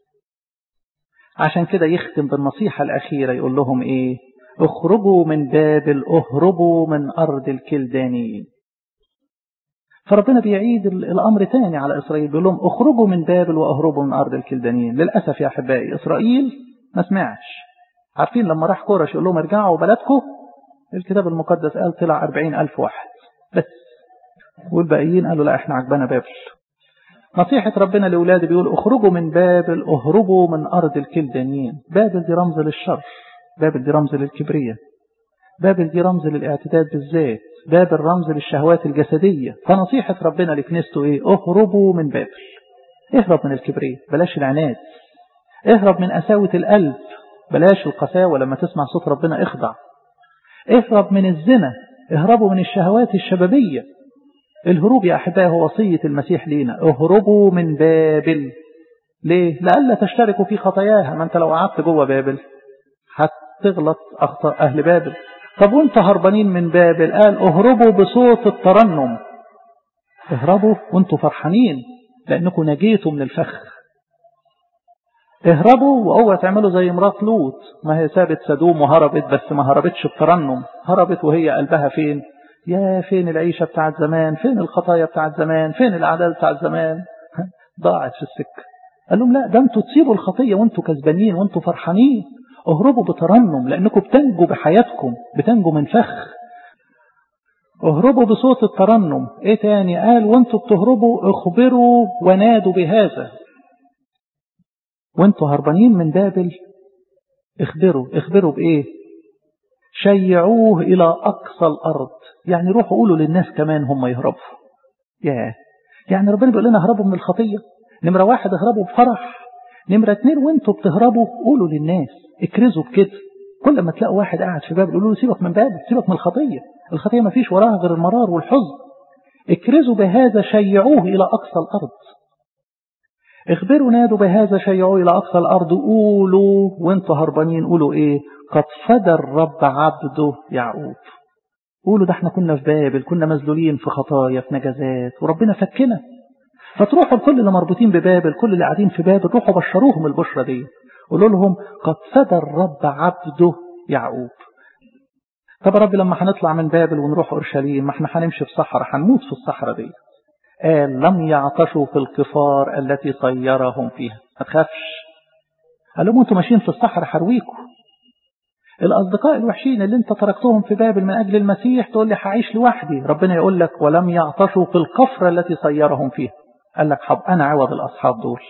عشان كده يختم بالنصيحة الأخيرة يقول لهم إيه اخرجوا من بابل اهربوا من أرض الكلدانيين فربنا بيعيد الأمر تاني على إسرائيل بيقول لهم اخرجوا من بابل واهربوا من أرض الكلدانيين للأسف يا أحبائي إسرائيل ما سمعش عارفين لما راح كورش يقول لهم ارجعوا بلدكم الكتاب المقدس قال طلع أربعين ألف واحد بس والباقيين قالوا لا احنا عجبنا بابل نصيحة ربنا لأولاده بيقول اخرجوا من بابل اهربوا من أرض الكلدانيين بابل دي رمز للشر بابل دي رمز للكبرية بابل دي رمز للاعتداد بالذات بابل رمز للشهوات الجسدية فنصيحة ربنا لكنيسته ايه اهربوا من بابل اهرب من الكبرية بلاش العناد اهرب من قساوة القلب بلاش القساوة لما تسمع صوت ربنا اخضع اهرب من الزنا اهربوا من الشهوات الشبابية الهروب يا أحبائي هو وصية المسيح لينا اهربوا من بابل ليه؟ لألا تشتركوا في خطاياها ما أنت لو قعدت جوه بابل هتغلط أخطاء أهل بابل طب وانت هربانين من بابل قال اهربوا بصوت الترنم اهربوا وانتوا فرحانين لأنكم نجيتوا من الفخ اهربوا واوعى تعملوا زي مرات لوط ما هي سابت سدوم وهربت بس ما هربتش بترنم هربت وهي قلبها فين يا فين العيشة بتاعت زمان فين الخطايا بتاعت زمان فين الأعداد بتاعت زمان ضاعت في السكة قال لهم لا ده انتوا تسيبوا الخطية وانتوا كسبانين وانتوا فرحانين اهربوا بترنم لأنكم بتنجوا بحياتكم بتنجوا من فخ اهربوا بصوت الترنم ايه تاني قال وانتوا بتهربوا اخبروا ونادوا بهذا وانتوا هربانين من بابل اخبروا اخبروا بايه شيعوه الى اقصى الارض يعني روحوا قولوا للناس كمان هم يهربوا ياه يعني ربنا بيقول لنا اهربوا من الخطيه نمره واحد اهربوا بفرح نمره اتنين وانتوا بتهربوا قولوا للناس اكرزوا بكده كل ما تلاقوا واحد قاعد في بابل قولوا له سيبك من بابل سيبك من الخطيه الخطيه ما فيش وراها غير المرار والحزن اكرزوا بهذا شيعوه الى اقصى الارض اخبروا نادوا بهذا شيعوا إلى أقصى الأرض قولوا وانتوا هربانين قولوا إيه قد فدى الرب عبده يعقوب قولوا ده احنا كنا في بابل كنا مذلولين في خطايا في نجازات وربنا فكنا فتروحوا لكل اللي مربوطين ببابل كل اللي قاعدين في بابل روحوا بشروهم البشرة دي قولوا لهم قد فدى الرب عبده يعقوب طب يا رب لما هنطلع من بابل ونروح أورشليم ما احنا هنمشي في صحراء هنموت في الصحراء دي قال لم يعطشوا في الكفار التي صيرهم فيها ما تخافش قال لهم انتوا ماشيين في الصحراء حرويكم الأصدقاء الوحشين اللي انت تركتهم في بابل من أجل المسيح تقول لي هعيش لوحدي ربنا يقول لك ولم يعطشوا في الكفرة التي صيرهم فيها قال لك حب أنا عوض الأصحاب دول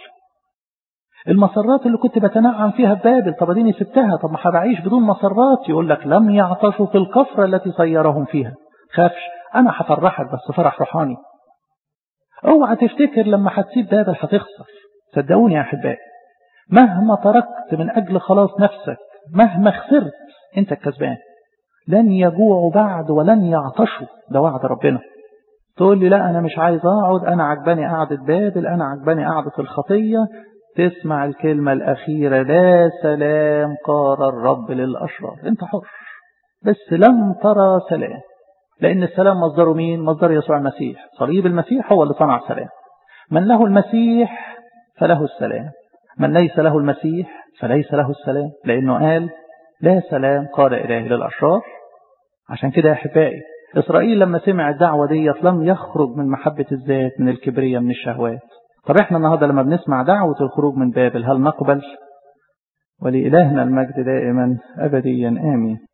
المسرات اللي كنت بتنعم فيها في بابل طب اديني سبتها طب ما هبعيش بدون مسرات يقول لك لم يعطشوا في الكفرة التي صيرهم فيها خافش أنا هفرحك بس فرح روحاني اوعى تفتكر لما هتسيب بابل هتخسر صدقوني يا احبائي مهما تركت من اجل خلاص نفسك مهما خسرت انت الكسبان لن يجوعوا بعد ولن يعطشوا ده وعد ربنا تقول لي لا انا مش عايز اقعد انا عجباني قعدة بابل انا عجباني قعدة الخطية تسمع الكلمة الاخيرة لا سلام قال الرب للاشرار انت حر بس لم ترى سلام لأن السلام مصدره مين؟ مصدر يسوع المسيح صليب المسيح هو اللي صنع السلام من له المسيح فله السلام من ليس له المسيح فليس له السلام لأنه قال لا سلام قال إلهي للأشرار عشان كده يا أحبائي إسرائيل لما سمع الدعوة ديت لم يخرج من محبة الذات من الكبرية من الشهوات طب احنا النهاردة لما بنسمع دعوة الخروج من بابل هل نقبل ولإلهنا المجد دائما أبديا آمين